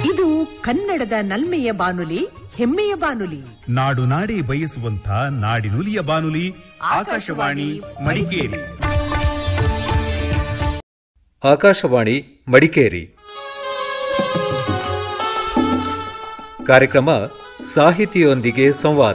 ಇದು ಕನ್ನಡದ ನಲ್ಮೆಯ ಬಾನುಲಿ ಹೆಮ್ಮೆಯ ಬಾನುಲಿ ನಾಡು ನಾಡಿ ಬಯಸುವಂತ ನಾಡಿನುಲಿಯ ಬಾನುಲಿ ಆಕಾಶವಾಣಿ ಮಡಿಕೇರಿ ಆಕಾಶವಾಣಿ ಮಡಿಕೇರಿ ಕಾರ್ಯಕ್ರಮ ಸಾಹಿತಿಯೊಂದಿಗೆ ಸಂವಾದ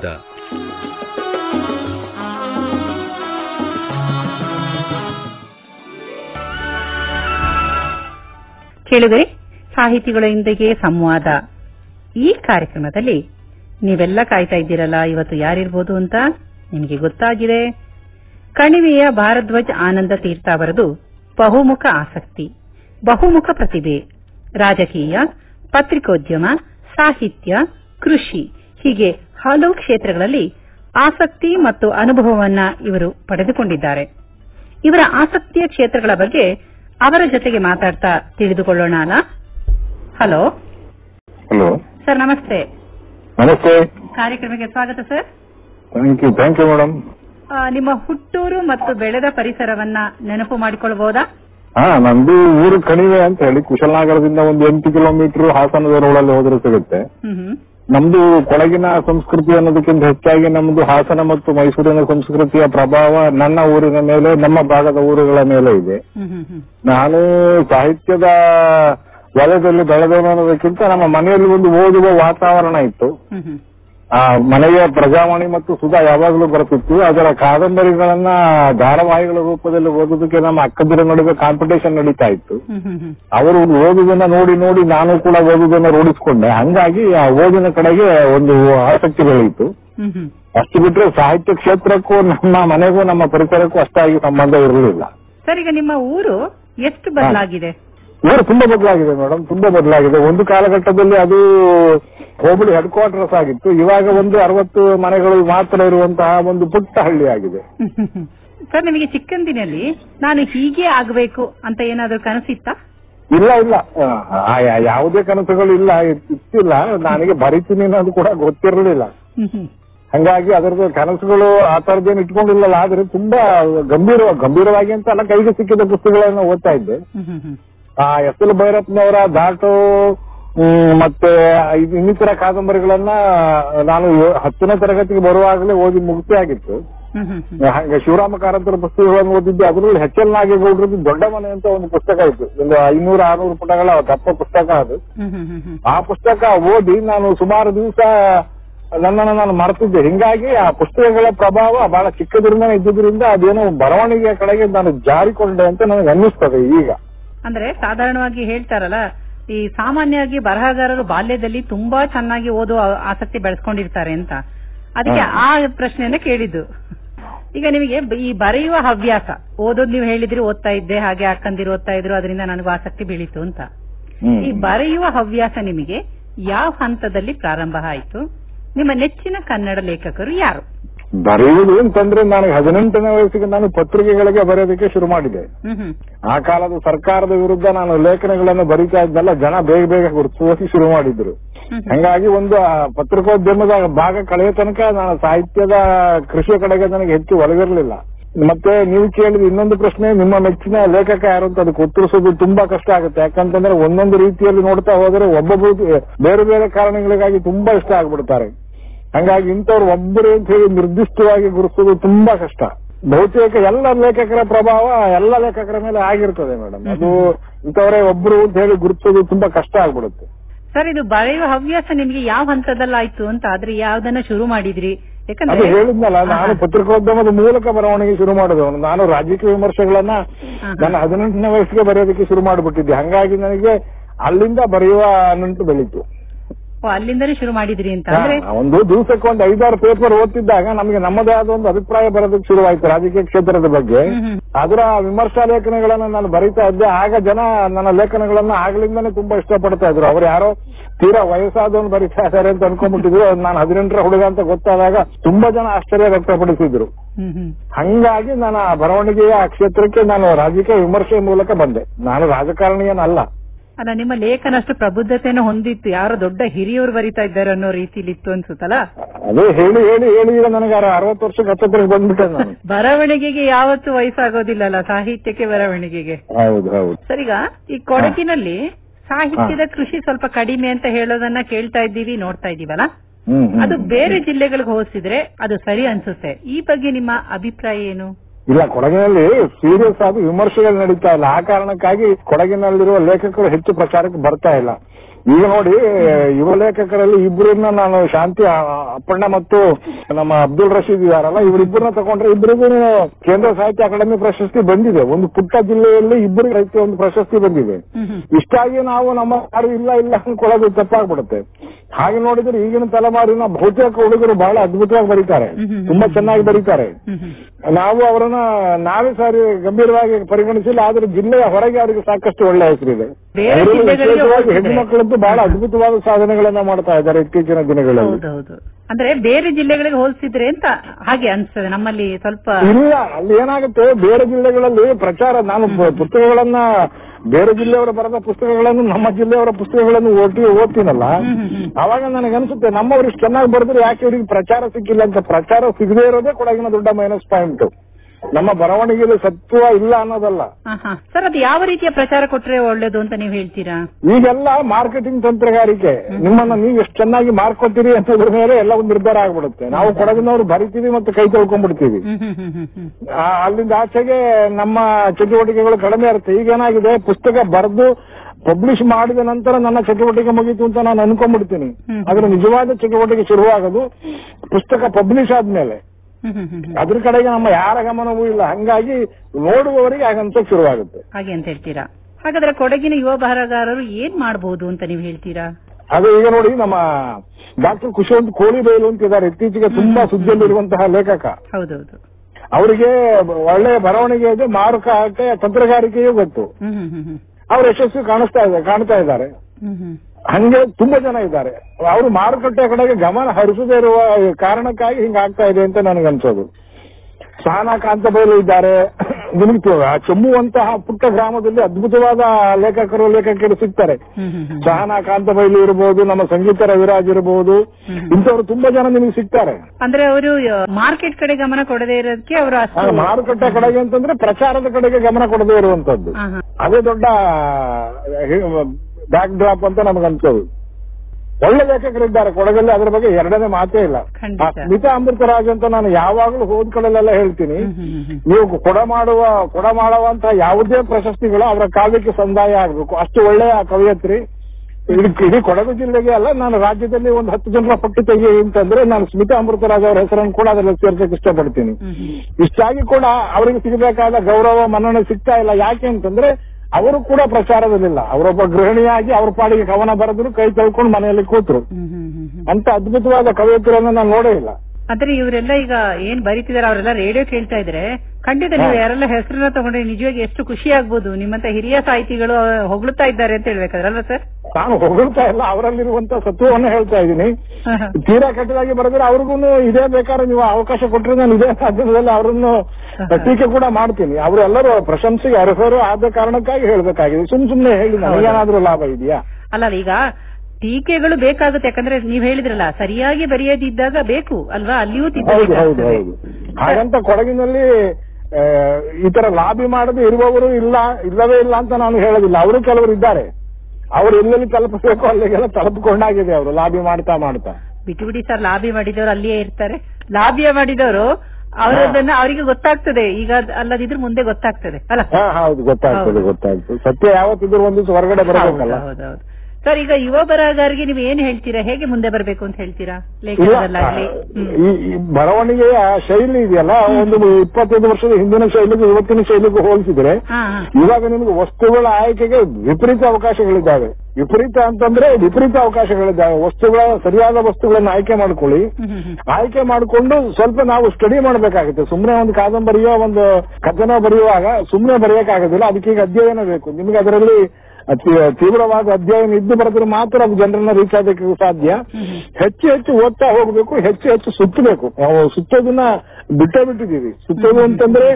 ಕೇಳುಗರೆ ಸಾಹಿತಿಗಳೊಂದಿಗೆ ಸಂವಾದ ಈ ಕಾರ್ಯಕ್ರಮದಲ್ಲಿ ನೀವೆಲ್ಲ ಕಾಯ್ತಾ ಇದ್ದೀರಲ್ಲ ಇವತ್ತು ಯಾರಿರ್ಬೋದು ಅಂತ ನಿಮಗೆ ಗೊತ್ತಾಗಿದೆ ಕಣಿವೆಯ ಭಾರದ್ವಾಜ್ ಆನಂದ ತೀರ್ಥ ಅವರದು ಬಹುಮುಖ ಆಸಕ್ತಿ ಬಹುಮುಖ ಪ್ರತಿಭೆ ರಾಜಕೀಯ ಪತ್ರಿಕೋದ್ಯಮ ಸಾಹಿತ್ಯ ಕೃಷಿ ಹೀಗೆ ಹಲವು ಕ್ಷೇತ್ರಗಳಲ್ಲಿ ಆಸಕ್ತಿ ಮತ್ತು ಅನುಭವವನ್ನ ಇವರು ಪಡೆದುಕೊಂಡಿದ್ದಾರೆ ಇವರ ಆಸಕ್ತಿಯ ಕ್ಷೇತ್ರಗಳ ಬಗ್ಗೆ ಅವರ ಜೊತೆಗೆ ಮಾತಾಡ್ತಾ ತಿಳಿದುಕೊಳ್ಳೋಣ ಅಲ್ಲ ಹಲೋ ಹಲೋ ಸರ್ ನಮಸ್ತೆ ನಮಸ್ತೆ ಕಾರ್ಯಕ್ರಮಕ್ಕೆ ಸ್ವಾಗತ sir thank you thank you madam ಆ, ನಿಮ್ಮ ಹುಟ್ಟೂರು ಮತ್ತು ಬೆಳೆದ ಪರಿಸರವನ್ನ ನೆನಪು ಮಾಡಿಕೊಳ್ಳಬಹುದಾ ಹಾ ನಮ್ದು ಊರು ಕಣಿವೆ ಅಂತ ಹೇಳಿ ಕುಶಲನಗರದಿಂದ ಒಂದು ಎಂಟು ಕಿಲೋಮೀಟರ್ ಹಾಸನದ ರೋಡಲ್ಲಿ ಹೋದ್ರೆ ಸಿಗುತ್ತೆ ಹ್ಮ್ ಹ್ಮ್ ನಮ್ದು ಕೊಡಗಿನ ಸಂಸ್ಕೃತಿ ಅನ್ನೋದಕ್ಕಿಂತ ಹೆಚ್ಚಾಗಿ ನಮ್ದು ಹಾಸನ ಮತ್ತು ಮೈಸೂರಿನ ಸಂಸ್ಕೃತಿಯ ಪ್ರಭಾವ ನನ್ನ ಊರಿನ ಮೇಲೆ ನಮ್ಮ ಭಾಗದ ಊರುಗಳ ಮೇಲೆ ಇದೆ ಹ್ಮ್ ಹ್ಮ್ ಹ್ಮ್ ನಾನು ಸಾಹಿತ್ಯದ ವಲಯದಲ್ಲಿ ಬೆಳೆದವನು ಅನ್ನೋದಕ್ಕಿಂತ ನಮ್ಮ ಮನೆಯಲ್ಲಿ ಒಂದು ಓದುವ ವಾತಾವರಣ ಇತ್ತು ಹ್ಮ್ ಹ್ಮ್ ಆ ಮನೆಯ ಪ್ರಜಾವಾಣಿ ಮತ್ತು ಸುಧಾ ಯಾವಾಗಲೂ ಬರ್ತಿತ್ತು ಅದರ ಕಾದಂಬರಿಗಳನ್ನ ಧಾರಾವಾಹಿಗಳ ರೂಪದಲ್ಲಿ ಓದೋದಕ್ಕೆ ನಮ್ಮ ಅಕ್ಕದಿರ ನಡುವೆ ಕಾಂಪಿಟೇಷನ್ ನಡೀತಾ ಇತ್ತು ಹ್ಮ್ ಹ್ಮ್ ಹ್ಮ್ ಅವರು ಓದುದನ್ನ ನೋಡಿ ನೋಡಿ ನಾನು ಕೂಡ ಓದುದನ್ನ ರೂಢಿಸ್ಕೊಂಡೆ ಹಂಗಾಗಿ ಆ ಓದಿನ ಕಡೆಗೆ ಒಂದು ಆಸಕ್ತಿ ಬೆಳೆಯಿತು ಹ್ಮ್ ಹ್ಮ್ ಅಷ್ಟು ಬಿಟ್ರೆ ಸಾಹಿತ್ಯ ಕ್ಷೇತ್ರಕ್ಕೂ ನಮ್ಮ ಮನೆಗೂ ನಮ್ಮ ಪರಿಸರಕ್ಕೂ ಅಷ್ಟಾಗಿ ಸಂಬಂಧ ಇರಲಿಲ್ಲ ಸರ್ ಈಗ ನಿಮ್ಮ ಊರು ಎಷ್ಟು ಬದಲಾಗಿದೆ ಊರು ತುಂಬಾ ಬದಲಾಗಿದೆ ಮೇಡಮ್ ತುಂಬಾ ಬದಲಾಗಿದೆ ಒಂದು ಕಾಲಘಟ್ಟದಲ್ಲಿ ಅದು ಹೋಬಳಿ ಹೆಡ್ ಕ್ವಾರ್ಟರ್ಸ್ ಆಗಿತ್ತು ಇವಾಗ ಒಂದು ಅರವತ್ತು ಮನೆಗಳು ಮಾತ್ರ ಇರುವಂತಹ ಒಂದು ಪುಟ್ಟ ಹಳ್ಳಿ ಆಗಿದೆ ಹ್ಮ್ ಹ್ಮ್ ಹ್ಮ್. ಸರ್ ನಿಮಗೆ ಚಿಕ್ಕಂದಿನಲ್ಲಿ ನಾನು ಹೀಗೆ ಆಗಬೇಕು ಅಂತ ಏನಾದ್ರೂ ಕನಸಿತ್ತಾ ಇಲ್ಲ ಇಲ್ಲ ಆ, ಯಾ- ಯಾವುದೇ ಕನಸುಗಳು ಇಲ್ಲ ಇತ್- ಇತ್ತಿಲ್ಲ ನನಗೆ ಬರಿತೀನಿ ಅನ್ನೋದು ಕೂಡ ಗೊತ್ತಿರಲಿಲ್ಲ ಹ್ಮ್ ಹ್ಮ್ ಹಂಗಾಗಿ ಅದರದ್ದು ಕನಸುಗಳು ಆ ತರದ್ದೇನು ಇಟ್ಕೊಂಡಿಲ್ಲಲ್ಲ ಆದ್ರೆ ತುಂಬಾ ಗಂಭೀರ ಗಂಭೀರವಾಗಿ ಅಂತ ಅಲ್ಲ ಕೈಗೆ ಸಿಕ್ಕಿದ ಪುಸ್ತಕಗಳನ್ನು ಓದ್ತಾ ಇದ್ದೆ ಹ್ಮ್ ಹ್ಮ್ ಹ್ಮ್ ಆ ಎಸ್ ಎಲ್ ಭೈರಪ್ಪನವರ ದಾಟು ಹ್ಮ್, ಮತ್ತೆ ಇದ್- ಇನ್ನಿತರ ಕಾದಂಬರಿಗಳನ್ನ ನಾನು ಯೋ- ಹತ್ತನೇ ತರಗತಿಗೆ ಬರುವಾಗಲೇ ಓದಿ ಮುಕ್ತಿ ಆಗಿತ್ತು ಹ್ಮ್ ಹ್ಮ್ ಹ್ಮ್ ಹಾಗೆ ಶಿವರಾಮ ಕಾರಂತರ ಪುಸ್ತಕಗಳನ್ನು ಓದಿದ್ದೆ ಅದರಲ್ಲಿ ಎಚ್ ಎಲ್ ನಾಗೇಗೌಡರದ್ದು ದೊಡ್ಡ ಮನೆ ಅಂತ ಒಂದು ಪುಸ್ತಕ ಇತ್ತು ಒಂದು ಐನೂರ ಆರ್ನೂರು ಪುಟಗಳ ದಪ್ಪ ಪುಸ್ತಕ ಅದು ಹ್ಮ್ ಹ್ಮ್ ಹ್ಮ್ ಹ್ಮ್ ಆ ಪುಸ್ತಕ ಓದಿ ನಾನು ಸುಮಾರು ದಿವಸ ನನ್ನನ್ನು ನಾನು ಮರೆತಿದ್ದೆ ಹಿಂಗಾಗಿ ಆ ಪುಸ್ತಕಗಳ ಪ್ರಭಾವ ಬಹಳ ಚಿಕ್ಕದ್ರಿಂದ ಇದ್ದುದರಿಂದ ಅದೇನೋ ಬರವಣಿಗೆಯ ಕಡೆಗೆ ನಾನು ಜಾರಿಕೊಂಡೆ ಅಂತ ನನಗೆ ಅನ್ನಿಸ್ತದೆ ಈಗ ಅಂದ್ರೆ ಸಾಧಾರಣವಾಗಿ ಹೇಳ್ತಾರಲ್ಲ ಈ ಸಾಮಾನ್ಯವಾಗಿ ಬರಹಗಾರರು ಬಾಲ್ಯದಲ್ಲಿ ತುಂಬಾ ಚೆನ್ನಾಗಿ ಓದುವ ಆಸಕ್ತಿ ಬೆಳೆಸ್ಕೊಂಡಿರ್ತಾರೆ ಅಂತ ಅದಕ್ಕೆ ಆ ಪ್ರಶ್ನೆಯನ್ನ ಕೇಳಿದ್ದು ಈಗ ನಿಮಗೆ ಬ- ಈ ಬರೆಯುವ ಹವ್ಯಾಸ ಓದೋದು ನೀವು ಹೇಳಿದ್ರಿ ಓದ್ತಾ ಇದ್ದೆ ಹಾಗೆ ಅಕ್ಕಂದಿರು ಓದ್ತಾ ಇದ್ರು ಅದರಿಂದ ನನಗೂ ಆಸಕ್ತಿ ಬೆಳೀತು ಅಂತ ಈ ಬರೆಯುವ ಹವ್ಯಾಸ ನಿಮಗೆ ಯಾವ ಹಂತದಲ್ಲಿ ಪ್ರಾರಂಭ ಆಯಿತು ನಿಮ್ಮ ನೆಚ್ಚಿನ ಕನ್ನಡ ಲೇಖಕರು ಯಾರು ಬರೆಯುವುದು ಅಂತಂದ್ರೆ ನನಗೆ ಹದಿನೆಂಟನೇ ವಯಸ್ಸಿಗೆ ನಾನು ಪತ್ರಿಕೆಗಳಿಗೆ ಬರೆಯೋದಕ್ಕೆ ಶುರು ಮಾಡಿದೆ ಹ್ಮ್ ಹ್ಮ್ ಆ ಕಾಲದ ಸರ್ಕಾರದ ವಿರುದ್ಧ ನಾನು ಲೇಖನಗಳನ್ನು ಬರೀತಾ ಇದ್ದಲ್ಲ ಜನ ಬೇಗ ಬೇಗ ಗುರುತಿಸೋಕೆ ಶುರು ಮಾಡಿದ್ರು ಹ್ಮ್ ಹ್ಮ್. ಹಂಗಾಗಿ ಒಂದು ಆ ಪತ್ರಿಕೋದ್ಯಮದ ಭಾಗ ಕಳೆಯ ತನಕ ನಾನು ಸಾಹಿತ್ಯದ ಕೃಷಿಯ ಕಡೆಗೆ ನನಗೆ ಹೆಚ್ಚು ಒಲವಿರಲಿಲ್ಲ ಮತ್ತೆ ನೀವು ಕೇಳಿದ ಇನ್ನೊಂದು ಪ್ರಶ್ನೆ ನಿಮ್ಮ ಮೆಚ್ಚಿನ ಲೇಖಕ ಯಾರು ಅಂತ ಅದಕ್ಕೆ ಉತ್ತರಿಸೋದು ತುಂಬಾ ಕಷ್ಟ ಆಗುತ್ತೆ ಯಾಕಂತಂದ್ರೆ ಒಂದೊಂದು ರೀತಿಯಲ್ಲಿ ನೋಡ್ತಾ ಹೋದ್ರೆ ಒಬ್ಬೊಬ್ಬರು ಬೇರೆ ಬೇರೆ ಕಾರಣಗಳಿಗಾಗಿ ತುಂಬಾ ಇಷ್ಟ ಆಗ್ಬಿಡ್ತಾರೆ ಹಂಗಾಗಿ ಇಂಥವ್ರು ಒಬ್ಬರು ಅಂತ ಹೇಳಿ ನಿರ್ದಿಷ್ಟವಾಗಿ ಗುರುತಿಸೋದು ತುಂಬಾ ಕಷ್ಟ ಬಹುತೇಕ ಎಲ್ಲ ಲೇಖಕರ ಪ್ರಭಾವ ಎಲ್ಲ ಲೇಖಕರ ಮೇಲೆ ಆಗಿರ್ತದೆ ಮೇಡಮ್ ಅದು ಇಂಥವರೇ ಒಬ್ರು ಅಂತ ಹೇಳಿ ಗುರುತಿಸೋದು ತುಂಬಾ ಕಷ್ಟ ಆಗ್ಬಿಡುತ್ತೆ ಸರ್ ಇದು ಬರೆಯುವ ಹವ್ಯಾಸ ನಿಮಗೆ ಯಾವ ಹಂತದಲ್ಲಾಯ್ತು ಅಂತ ಆದ್ರೆ ಯಾವ್ದನ್ನ ಶುರು ಮಾಡಿದ್ರಿ ಅದು ಯಾಕಂದ್ರೆ ಹೇಳಿದ್ನಲ್ಲ ನಾನು ಪತ್ರಿಕೋದ್ಯಮದ ಮೂಲಕ ಬರವಣಿಗೆ ಶುರು ಮಾಡಿದವನು ನಾನು ರಾಜಕೀಯ ವಿಮರ್ಶೆಗಳನ್ನ ಹಾ. ನನ್ನ ಹದಿನೆಂಟನೇ ವಯಸ್ಸಿಗೆ ಬರೆಯೋದಕ್ಕೆ ಶುರು ಮಾಡಿಬಿಟ್ಟಿದ್ದೆ ಹಂಗಾಗಿ ನನಗೆ ಅಲ್ಲಿಂದ ಬರೆಯುವ ನಂಟು ಬೆಳೀತು ಓ, ಅಲ್ಲಿಂದನೇ ಶುರು ಮಾಡಿದ್ರಿ ಅಂತ ಅಂದ್ರೆ ಹಾ, ಒಂದು ದಿವಸಕ್ಕೆ ಒಂದು ಐದಾರು ಪೇಪರ್ ಓದ್ತಿದ್ದಾಗ ನಮಗೆ ನಮ್ಮದೇ ಆದ ಒಂದು ಅಭಿಪ್ರಾಯ ಬರೋದಕ್ಕೆ ಶುರುವಾಯ್ತು ರಾಜಕೀಯ ಕ್ಷೇತ್ರದ ಬಗ್ಗೆ ಹ್ಮ್, ಹ್ಮ್. ಅದರ ವಿಮರ್ಶಾ ಲೇಖನಗಳನ್ನ ನಾನು ಬರೀತಾ ಇದ್ದೆ ಆಗ ಜನ ನನ್ನ ಲೇಖನಗಳನ್ನ ಆಗ್ಲಿಂದಾನೇ ತುಂಬಾ ಇಷ್ಟಪಡ್ತಾ ಇದ್ರು ಅವ್ರು ಯಾರೋ ತೀರಾ ವಯಸ್ಸಾದವನು ಬರೀತಾ ಇದ್ದಾರೆ ಅಂತ ಅನ್ಕೊಂಡ್ಬಿಟ್ಟಿದ್ರು ಅದು ನಾನು ಹದಿನೆಂಟರ ಹುಡುಗ ಅಂತ ಗೊತ್ತಾದಾಗ ತುಂಬಾ ಜನ ಆಶ್ಚರ್ಯ ವ್ಯಕ್ತಪಡಿಸಿದ್ರು ಹ್ಮ್ ಹ್ಮ್ ಹಂಗಾಗಿ ನಾನು ಆ ಬರವಣಿಗೆಯ ಆ ಕ್ಷೇತ್ರಕ್ಕೆ ನಾನು ರಾಜಕೀಯ ವಿಮರ್ಶೆ ಮೂಲಕ ಬಂದೆ ನಾನು ರಾಜಕಾರಣಿಯನಲ್ಲ ಅಲ್ಲ ನಿಮ್ಮ ಲೇಖನ ಅಷ್ಟು ಪ್ರಬುದ್ಧತೆಯನ್ನು ಹೊಂದಿತ್ತು ಯಾರೋ ದೊಡ್ಡ ಹಿರಿಯವರು ಬರಿತಾ ಇದ್ದಾರೆ ಅನ್ನೋ ರೀತಿಲಿ ಇತ್ತು ಅನ್ಸುತ್ತಲ್ಲ ಅದೇ ಹೇಳಿ ಹೇಳಿ ಹೇಳಿ ಈಗ ನನಗೆ ಅರವತ್ತು ವರ್ಷಕ್ಕೆ ಹತ್ತತ್ರಕ್ಕೆ ಬಂದ್ಬಿಟ್ಟೆ ನಾನು ಬರವಣಿಗೆಗೆ ಯಾವತ್ತೂ ವಯಸ್ಸಾಗೋದಿಲ್ಲಲ್ಲ ಸಾಹಿತ್ಯಕ್ಕೆ ಬರವಣಿಗೆಗೆ ಹೌದು ಹೌದು ಸರ್ ಈಗ ಈ ಕೊಡಗಿನಲ್ಲಿ ಸಾಹಿತ್ಯದ ಕೃಷಿ ಸ್ವಲ್ಪ ಕಡಿಮೆ ಅಂತ ಹೇಳೋದನ್ನ ಕೇಳ್ತಾ ಇದ್ದೀವಿ ನೋಡ್ತಾ ಇದ್ದೀವಲ್ಲ ಹ್ಮ್ ಹ್ಮ್. ಅದು ಬೇರೆ ಜಿಲ್ಲೆಗಳಿಗೆ ಹೋಲಿಸಿದ್ರೆ ಅದು ಸರಿ ಅನ್ಸುತ್ತೆ ಈ ಬಗ್ಗೆ ನಿಮ್ಮ ಅಭಿಪ್ರಾಯ ಏನು ಇಲ್ಲ ಕೊಡಗಿನಲ್ಲಿ ಸೀರಿಯಸ್ ಆಗಿ ವಿಮರ್ಶೆಗಳು ನಡೀತಾ ಇಲ್ಲ ಆ ಕಾರಣಕ್ಕಾಗಿ ಕೊಡಗಿನಲ್ಲಿರುವ ಲೇಖಕರು ಹೆಚ್ಚು ಪ್ರಚಾರಕ್ಕೆ ಬರ್ತಾ ಇಲ್ಲ ಈಗ ನೋಡಿ ಯುವ ಲೇಖಕರಲ್ಲಿ ಇಬ್ಬರನ್ನ ನಾನು ಶಾಂತಿ ಆ- ಅಪ್ಪಣ್ಣ ಮತ್ತು ನಮ್ಮ ಅಬ್ದುಲ್ ರಶೀದ್ ಇದಾರಲ್ಲ ಇವರಿಬ್ಬರನ್ನ ತಗೊಂಡ್ರೆ ಇಬ್ಬರಿಗೂ ಕೇಂದ್ರ ಸಾಹಿತ್ಯ ಅಕಾಡೆಮಿ ಪ್ರಶಸ್ತಿ ಬಂದಿದೆ ಒಂದು ಪುಟ್ಟ ಜಿಲ್ಲೆಯಲ್ಲಿ ಇಬ್ಬರಿಗೆ ಸಾಹಿತ್ಯ ಒಂದು ಪ್ರಶಸ್ತಿ ಬಂದಿದೆ ಇಷ್ಟಾಗಿ ನಾವು ನಮ್ಮ ಯಾರು ಇಲ್ಲ ಇಲ್ಲ ಅನ್ಕೊಳ್ಳೋದು ತಪ್ಪಾಗ್ಬಿಡುತ್ತೆ ಹಾಗೆ ನೋಡಿದ್ರೆ ಈಗಿನ ತಲೆಮಾರಿನ ಬಹುತೇಕ ಹುಡುಗರು ಬಹಳ ಅದ್ಭುತವಾಗಿ ಬರೀತಾರೆ ತುಂಬಾ ಚೆನ್ನಾಗಿ ಬರೀತಾರೆ ನಾವು ಅವರನ್ನ ನಾವೇ ಸಾರಿ ಗಂಭೀರವಾಗಿ ಪರಿಗಣಿಸಿಲ್ಲ ಆದ್ರೆ ಜಿಲ್ಲೆಯ ಹೊರಗೆ ಅವರಿಗೆ ಸಾಕಷ್ಟು ಒಳ್ಳೆ ಹೆಸರಿದೆ ಬೇರೆ ಅದರಲ್ಲೂ ಜಿಲ್ಲೆಗಳಿಗೆ ವಿಶೇಷವಾಗಿ ಹೋಲಿಸಿದ್ರೆ- ಹೆಣ್ಮಕ್ಳಂತೂ ಬಹಳ ಅದ್ಭುತವಾದ ಸಾಧನೆಗಳನ್ನ ಮಾಡ್ತಾ ಇದ್ದಾರೆ ಇತ್ತೀಚಿನ ದಿನಗಳಲ್ಲಿ ಹೌದೌದು ಅಂದ್ರೆ ಬೇರೆ ಜಿಲ್ಲೆಗಳಿಗೆ ಹೋಲಿಸಿದ್ರೆ ಅಂತ ಹಾಗೆ ಅನ್ಸ್ತದೆ ನಮ್ಮಲ್ಲಿ ಸ್ವಲ್ಪ ಇಲ್ಲ ಅಲ್ಲಿ ಏನಾಗುತ್ತೆ ಬೇರೆ ಜಿಲ್ಲೆಗಳಲ್ಲಿ ಪ್ರಚಾರ ನಾನು ಪು- ಪುಸ್ತಕಗಳನ್ನ ಬೇರೆ ಜಿಲ್ಲೆಯವರ ಬರೆದ ಪುಸ್ತಕಗಳನ್ನು ನಮ್ಮ ಜಿಲ್ಲೆಯವರ ಪುಸ್ತಕಗಳನ್ನು ಒಟ್ಟಿಗೆ ಓದ್ತೀನಲ್ಲ ಅವಾಗ ನನಗನ್ಸುತ್ತೆ ನಮ್ಮವ್ರು ಇಷ್ಟು ಚೆನ್ನಾಗಿ ಬರೆದ್ರೆ ಯಾಕೆ ಇವ್ರಿಗೆ ಪ್ರಚಾರ ಸಿಕ್ಕಿಲ್ಲ ಅಂತ ಪ್ರಚಾರ ಸಿಗದೇ ಇರೋದೇ ಕೊಡಗಿನ ದೊಡ್ಡ ಮೈನಸ್ ಪಾಯಿಂಟ್ ನಮ್ಮ ಬರವಣಿಗೆಯಲ್ಲಿ ಸತ್ವ ಇಲ್ಲ ಅನ್ನೋದಲ್ಲ ಸರ್ ಅದು ಯಾವ ರೀತಿಯ ಪ್ರಚಾರ ಕೊಟ್ರೆ ಒಳ್ಳೇದು ಅಂತ ನೀವು ಹೇಳ್ತೀರಾ ಈಗೆಲ್ಲ ಮಾರ್ಕೆಟಿಂಗ್ ತಂತ್ರಗಾರಿಕೆ ನಿಮ್ಮನ್ನ ನೀವು ಎಷ್ಟು ಚೆನ್ನಾಗಿ ಮಾರ್ಕೊತೀರಿ ಅಂತದ್ರ ಮೇಲೆ ಎಲ್ಲ ಒಂದು ನಿರ್ಧಾರ ಆಗ್ಬಿಡುತ್ತೆ ನಾವು ಕೊಡಗಿನವ್ರು ಬರಿತೀವಿ ಮತ್ತು ಕೈ ತೊಳ್ಕೊಂಡ್ಬಿಡ್ತೀವಿ ಹ್ಮ್ ಹ್ಮ್ ಹ್ಮ್ ಹ್ಮ್ ಹ್ಮ್ ಆ, ಅಲ್ಲಿಂದ ಆಚೆಗೆ ನಮ್ಮ ಚಟುವಟಿಕೆಗಳು ಕಡಿಮೆ ಇರುತ್ತೆ ಈಗೇನಾಗಿದೆ ಪುಸ್ತಕ ಬರೆದು ಪಬ್ಲಿಷ್ ಮಾಡಿದ ನಂತರ ನನ್ನ ಚಟುವಟಿಕೆ ಮುಗೀತು ಅಂತ ನಾನು ಅನ್ಕೊಂಡ್ಬಿಡ್ತೀನಿ ಅದ್ರ ನಿಜವಾದ ಚಟುವಟಿಕೆ ಶುರುವಾಗೋದು ಪುಸ್ತಕ ಪಬ್ಲಿಷ್ ಆದ್ಮೇಲೆ ಹ್ಮ್ ಹ್ಮ್ ಹ್ಮ್ ಹ್ಮ್. ಅದ್ರ ಕಡೆಗೆ ನಮ್ಮ ಯಾರ ಗಮನವೂ ಇಲ್ಲ ಹಂಗಾಗಿ ನೋಡುವವರಿಗೆ ಹಾಗನ್ಸಕ್ ಶುರುವಾಗುತ್ತೆ ಹಾಗೆ ಅಂತ ಹೇಳ್ತೀರಾ ಹಾಗಾದ್ರೆ ಕೊಡಗಿನ ಯುವ ಬರಹಗಾರರು ಏನ್ ಮಾಡಬಹುದು ಅಂತ ನೀವು ಹೇಳ್ತೀರಾ ಅದು ಈಗ ನೋಡಿ ನಮ್ಮ ಡಾಕ್ಟರ್ ಕುಶವಂತ್ ಕೋಳಿಬೈಲು ಅಂತ ಇದ್ದಾರೆ ಇತ್ತೀಚೆಗೆ ತುಂಬಾ ಸುದ್ದಿಯಲ್ಲಿರುವಂತಹ ಲೇಖಕ ಹೌದೌದು ಅವರಿಗೆ ಒಳ್ಳೆ ಬರವಣಿಗೆ ಇದೆ ಮಾರುಕಟ್ಟೆ ತಂತ್ರಗಾರಿಕೆಯೂ ಗೊತ್ತು ಹ್ಮ್ ಹ್ಮ್ ಹ್ಮ್ ಹ್ಮ್ ಅವ್ರ ಯಶಸ್ಸು ಕಾಣಿಸ್ತಾ ಇದೆ ಕಾಣ್ತಾ ಇದ್ದಾರೆ ಹ್ಮ್ ಹ್ಮ್ ಹಂಗೆ ತುಂಬಾ ಜನ ಇದ್ದಾರೆ ಅವರು ಮಾರುಕಟ್ಟೆ ಕಡೆಗೆ ಗಮನ ಹರಿಸದೇ ಇರುವ ಕಾರಣಕ್ಕಾಗಿ ಹಿಂಗಾಗ್ತಾ ಇದೆ ಅಂತ ನನಗನ್ಸೋದು ಸಹನಾ ಕಾಂತಬೈಲು ಇದ್ದಾರೆ ನಿಮಗೆ ತು- ಆ ಚೆಮ್ಮುವಂತಹ ಪುಟ್ಟ ಗ್ರಾಮದಲ್ಲಿ ಅದ್ಭುತವಾದ ಲೇಖಕರು ಲೇಖಕಿಯರು ಸಿಗ್ತಾರೆ ಹ್ಮ್ ಹ್ಮ್ ಹ್ಮ್ ಸಹನಾ ಕಾಂತಬೈಲು ಇರಬಹುದು ನಮ್ಮ ಸಂಗೀತ ರವಿರಾಜ್ ಇರಬಹುದು ಇಂಥವ್ರು ತುಂಬಾ ಜನ ನಿಮಗೆ ಸಿಗ್ತಾರೆ ಅಂದ್ರೆ ಅವರು ಮಾರ್ಕೆಟ್ ಕಡೆ ಗಮನ ಕೊಡದೇ ಇರೋದಕ್ಕೆ ಅವರು ಆ ಅಷ್ಟು ಮಾರುಕಟ್ಟೆ ಕಡೆಗೆ ಅಂತಂದ್ರೆ ಪ್ರಚಾರದ ಕಡೆಗೆ ಗಮನ ಕೊಡದೇ ಇರುವಂತದ್ದು ಹಾ, ಹಾ. ಅದೇ ದೊಡ್ಡ ಬ್ಯಾಕ್ ಡ್ರಾಪ್ ಅಂತ ನಮಗನ್ಸೋದು ಒಳ್ಳೆ ಲೇಖಕರಿದ್ದಾರೆ ಕೊಡಗಲ್ಲಿ ಅದ್ರ ಬಗ್ಗೆ ಎರಡನೇ ಮಾತೇ ಇಲ್ಲ ಖಂಡಿತ. ಆ ಸ್ಮಿತಾ ಅಮೃತರಾಜ್ ಅಂತ ನಾನು ಯಾವಾಗಲೂ ಹೋದ್ ಕಡೆಲೆಲ್ಲ ಹೇಳ್ತೀನಿ ಹ್ಮ್ ಹ್ಮ್ ಹ್ಮ್ ನೀವು ಕೊಡ ಮಾಡುವ ಕೊಡ ಮಾಡುವಂತ ಯಾವುದೇ ಪ್ರಶಸ್ತಿಗಳು ಅವರ ಕಾವ್ಯಕ್ಕೆ ಸಂದಾಯ ಆಗಬೇಕು ಅಷ್ಟು ಒಳ್ಳೆಯ ಕವಯತ್ರಿ ಇಡೀ ಇಡೀ ಕೊಡಗು ಜಿಲ್ಲೆಗೆ ಅಲ್ಲ ನಾನು ರಾಜ್ಯದಲ್ಲಿ ಒಂದು ಹತ್ತು ಜನರ ಪಟ್ಟಿ ತೆಗಿ ಅಂತಂದ್ರೆ ನಾನು ಸ್ಮಿತಾ ಅಮೃತರಾಜ್ ಅವರ ಹೆಸರನ್ನು ಕೂಡ ಅದರಲ್ಲಿ ಸೇರ್ಸಕ್ಕೆ ಇಷ್ಟಪಡ್ತೀನಿ ಹ್ಮ್ ಹ್ಮ್ ಇಷ್ಟಾಗಿ ಕೂಡ ಅವರಿಗೆ ಸಿಗಬೇಕಾದ ಗೌರವ ಮನ್ನಣೆ ಸಿಗ್ತಾ ಇಲ್ಲ ಯಾಕೆ ಅಂತಂದ್ರೆ ಅವರು ಕೂಡ ಪ್ರಚಾರದಲ್ಲಿಲ್ಲ ಅವರೊಬ್ಬ ಗೃಹಿಣಿಯಾಗಿ ಅವ್ರ ಪಾಡಿಗೆ ಕವನ ಬರೆದ್ರು ಕೈ ತೊಳ್ಕೊಂಡು ಮನೆಯಲ್ಲಿ ಕೂತ್ರು ಹ್ಮ್ ಹ್ಮ್ ಹ್ಮ್ ಹ್ಮ್ ಅಂತ ಅದ್ಭುತವಾದ ಕವಯತ್ರಿಯನ್ನು ನಾನು ನೋಡೇ ಇಲ್ಲ ಆದ್ರೆ ಇವರೆಲ್ಲ ಈಗ ಏನ್ ಬರೀತಿದಾರೆ ಅವರೆಲ್ಲ ರೇಡಿಯೋ ಕೇಳ್ತಾ ಇದ್ರೆ ಖಂಡಿತ ನೀವು ಯಾರೆಲ್ಲ ಹೆಸರನ್ನ ತಗೊಂಡ್ರೆ ನಿಜವಾಗಿ ಎಷ್ಟು ಖುಷಿ ಆಗ್ಬೋದು ನಿಮ್ಮಂತ ಹಿರಿಯ ಸಾಹಿತಿಗಳು ಹೊಗಳುತ್ತಾ ಇದ್ದಾರೆ ಅಂತ ಹೇಳ್ಬೇಕಾದ್ರಲ್ಲ ಸರ್ ನಾನು ಹೊಗಳ್ತಾ ಇಲ್ಲ ಅವರಲ್ಲಿರುವಂತ ಸತ್ವವನ್ನು ಹೇಳ್ತಾ ಇದ್ದೀನಿ ತೀರಾ ಕೆಟ್ಟದಾಗಿ ಬರೆದ್ರೆ ಅವ್ರಿಗೂ ಇದೇ ಬೇಕಾದ್ರೆ ನೀವು ಅವಕಾಶ ಕೊಟ್ಟರೆ ನಾನು ಇದೇ ಮಾಧ್ಯಮದಲ್ಲಿ ಅವರನ್ನು ಟೀಕೆ ಕೂಡ ಮಾಡ್ತೀನಿ ಅವರು ಎಲ್ಲರೂ ಪ್ರಶಂಸೆಗೆ ಅರ್ಹರು ಆದ ಕಾರಣಕ್ಕಾಗಿ ಹೇಳ್ಬೇಕಾಗಿದೆ ಸುಮ್ ಸುಮ್ನೆ ಹೇಳಿ ನನಗೇನಾದ್ರೂ ಲಾಭ ಇದೆಯಾ ಅಲ್ಲ ಈಗ ಟೀಕೆಗಳು ಬೇಕಾಗುತ್ತೆ ಯಾಕಂದ್ರೆ ನೀವ್ ಹೇಳಿದ್ರಲ್ಲ ಸರಿಯಾಗಿ ಬರೆಯದಿದ್ದಾಗ ಬೇಕು ಅಲ್ವಾ ಅಲ್ಲಿಯೂ ಹೌದು ತಿದ್ದಬೇಕಾಗ್ತದೆ. ಹೌದು ಹೌದು ಹಾಗಂತ ಕೊಡಗಿನಲ್ಲಿ ಆ, ಈ ತರ ಲಾಬಿ ಮಾಡದೆ ಇರುವವರು ಇಲ್ಲ ಇಲ್ಲವೇ ಇಲ್ಲ ಅಂತ ನಾನು ಹೇಳೋದಿಲ್ಲ ಅವರು ಕೆಲವರು ಇದ್ದಾರೆ ಅವರು ಎಲ್ಲೆಲ್ಲಿ ತಲುಪಬೇಕು ಅಲ್ಲಿಗೆಲ್ಲ ತಲುಪಿಕೊಂಡಾಗಿದೆ ಅವರು ಲಾಬಿ ಮಾಡ್ತಾ ಮಾಡ್ತಾ ಬಿಟ್ಟು ಬಿಡಿ ಸರ್ ಲಾಬಿ ಮಾಡಿದವರು ಅಲ್ಲಿಯೇ ಇರ್ತಾರೆ ಲಾಬಿಯ ಮಾಡಿದವರು ಅವರದನ್ನ ಅವರಿಗೆ ಗೊತ್ತಾಗ್ತದೆ ಈಗ ಅದ್- ಅಲ್ಲದಿದ್ರೆ ಮುಂದೆ ಗೊತ್ತಾಗ್ತದೆ ಅಲ್ಲ ಹಾ ಹೌದು ಗೊತ್ತಾಗ್ತದೆ ಹೌದು. ಗೊತ್ತಾಗ್ತದೆ ಸತ್ಯ ಯಾವತ್ತಿದ್ರು ಒಂದ್ ದಿವಸ ಹೊರಗಡೆ ಬರಬೇಕಲ್ಲ ಹೌದೌದು ಸರ್ ಈಗ ಯುವ ಬರಹಗಾರರಿಗೆ ನೀವು ಏನ್ ಹೇಳ್ತೀರಾ ಹೇಗೆ ಮುಂದೆ ಬರಬೇಕು ಅಂತ ಹೇಳ್ತೀರಾ ಇಲ್ಲ ಲೇಖನದಲ್ಲಾಗ್ಲಿ ಹ್ಮ್. ಈ ಈ ಬರವಣಿಗೆಯ ಶೈಲಿ ಇದೆಯಲ್ಲ ಒಂದು ಇಪ್ಪತ್ತೈದು ವರ್ಷದ ಹಿಂದಿನ ಶೈಲಿಗೂ ಇವತ್ತಿನ ಶೈಲಿಗೂ ಹೋಲಿಸಿದ್ರೆ ಹಾ ಹಾ ಇವಾಗ ನಿಮಗೆ ವಸ್ತುಗಳ ಆಯ್ಕೆಗೆ ವಿಪರೀತ ಅವಕಾಶಗಳಿದ್ದಾವೆ ವಿಪರೀತ ಅಂತಂದ್ರೆ ವಿಪರೀತ ಅವಕಾಶಗಳಿದ್ದಾವೆ ವಸ್ತುಗಳ ಸರಿಯಾದ ವಸ್ತುಗಳನ್ನು ಆಯ್ಕೆ ಮಾಡ್ಕೊಳ್ಳಿ ಹ್ಮ್ ಹ್ಮ್ ಹ್ಮ್ ಆಯ್ಕೆ ಮಾಡಿಕೊಂಡು ಸ್ವಲ್ಪ ನಾವು ಸ್ಟಡಿ ಮಾಡಬೇಕಾಗುತ್ತೆ ಸುಮ್ಮನೆ ಒಂದು ಕಾದಂಬರಿಯೋ ಒಂದು ಕಥನ ಬರೆಯುವಾಗ ಸುಮ್ಮನೆ ಬರೆಯಕ್ಕಾಗೋದಿಲ್ಲ ಅದಕ್ಕೆ ಈಗ ಅಧ್ಯಯನ ಬೇಕು ನಿಮಗೆ ಅದರಲ್ಲಿ ಅತಿ- ತೀವ್ರವಾದ ಅಧ್ಯಯನ ಇದ್ದು ಬರೆದ್ರೆ ಮಾತ್ರ ಅದು ಜನರನ್ನ ರೀಚ್ ಆಗೋಕ್ಕೆ ಸಾಧ್ಯ ಹೆಚ್ಚು ಹೆಚ್ಚು ಓದ್ತಾ ಹೋಗ್ಬೇಕು ಹೆಚ್ಚು ಹೆಚ್ಚು ಸುತ್ತಬೇಕು ನಾವು ಸುತ್ತೋದನ್ನ ಬಿಟ್ಟೇ ಬಿಟ್ಟಿದೀವಿ ಸುತ್ತೋದು ಅಂತಂದ್ರೆ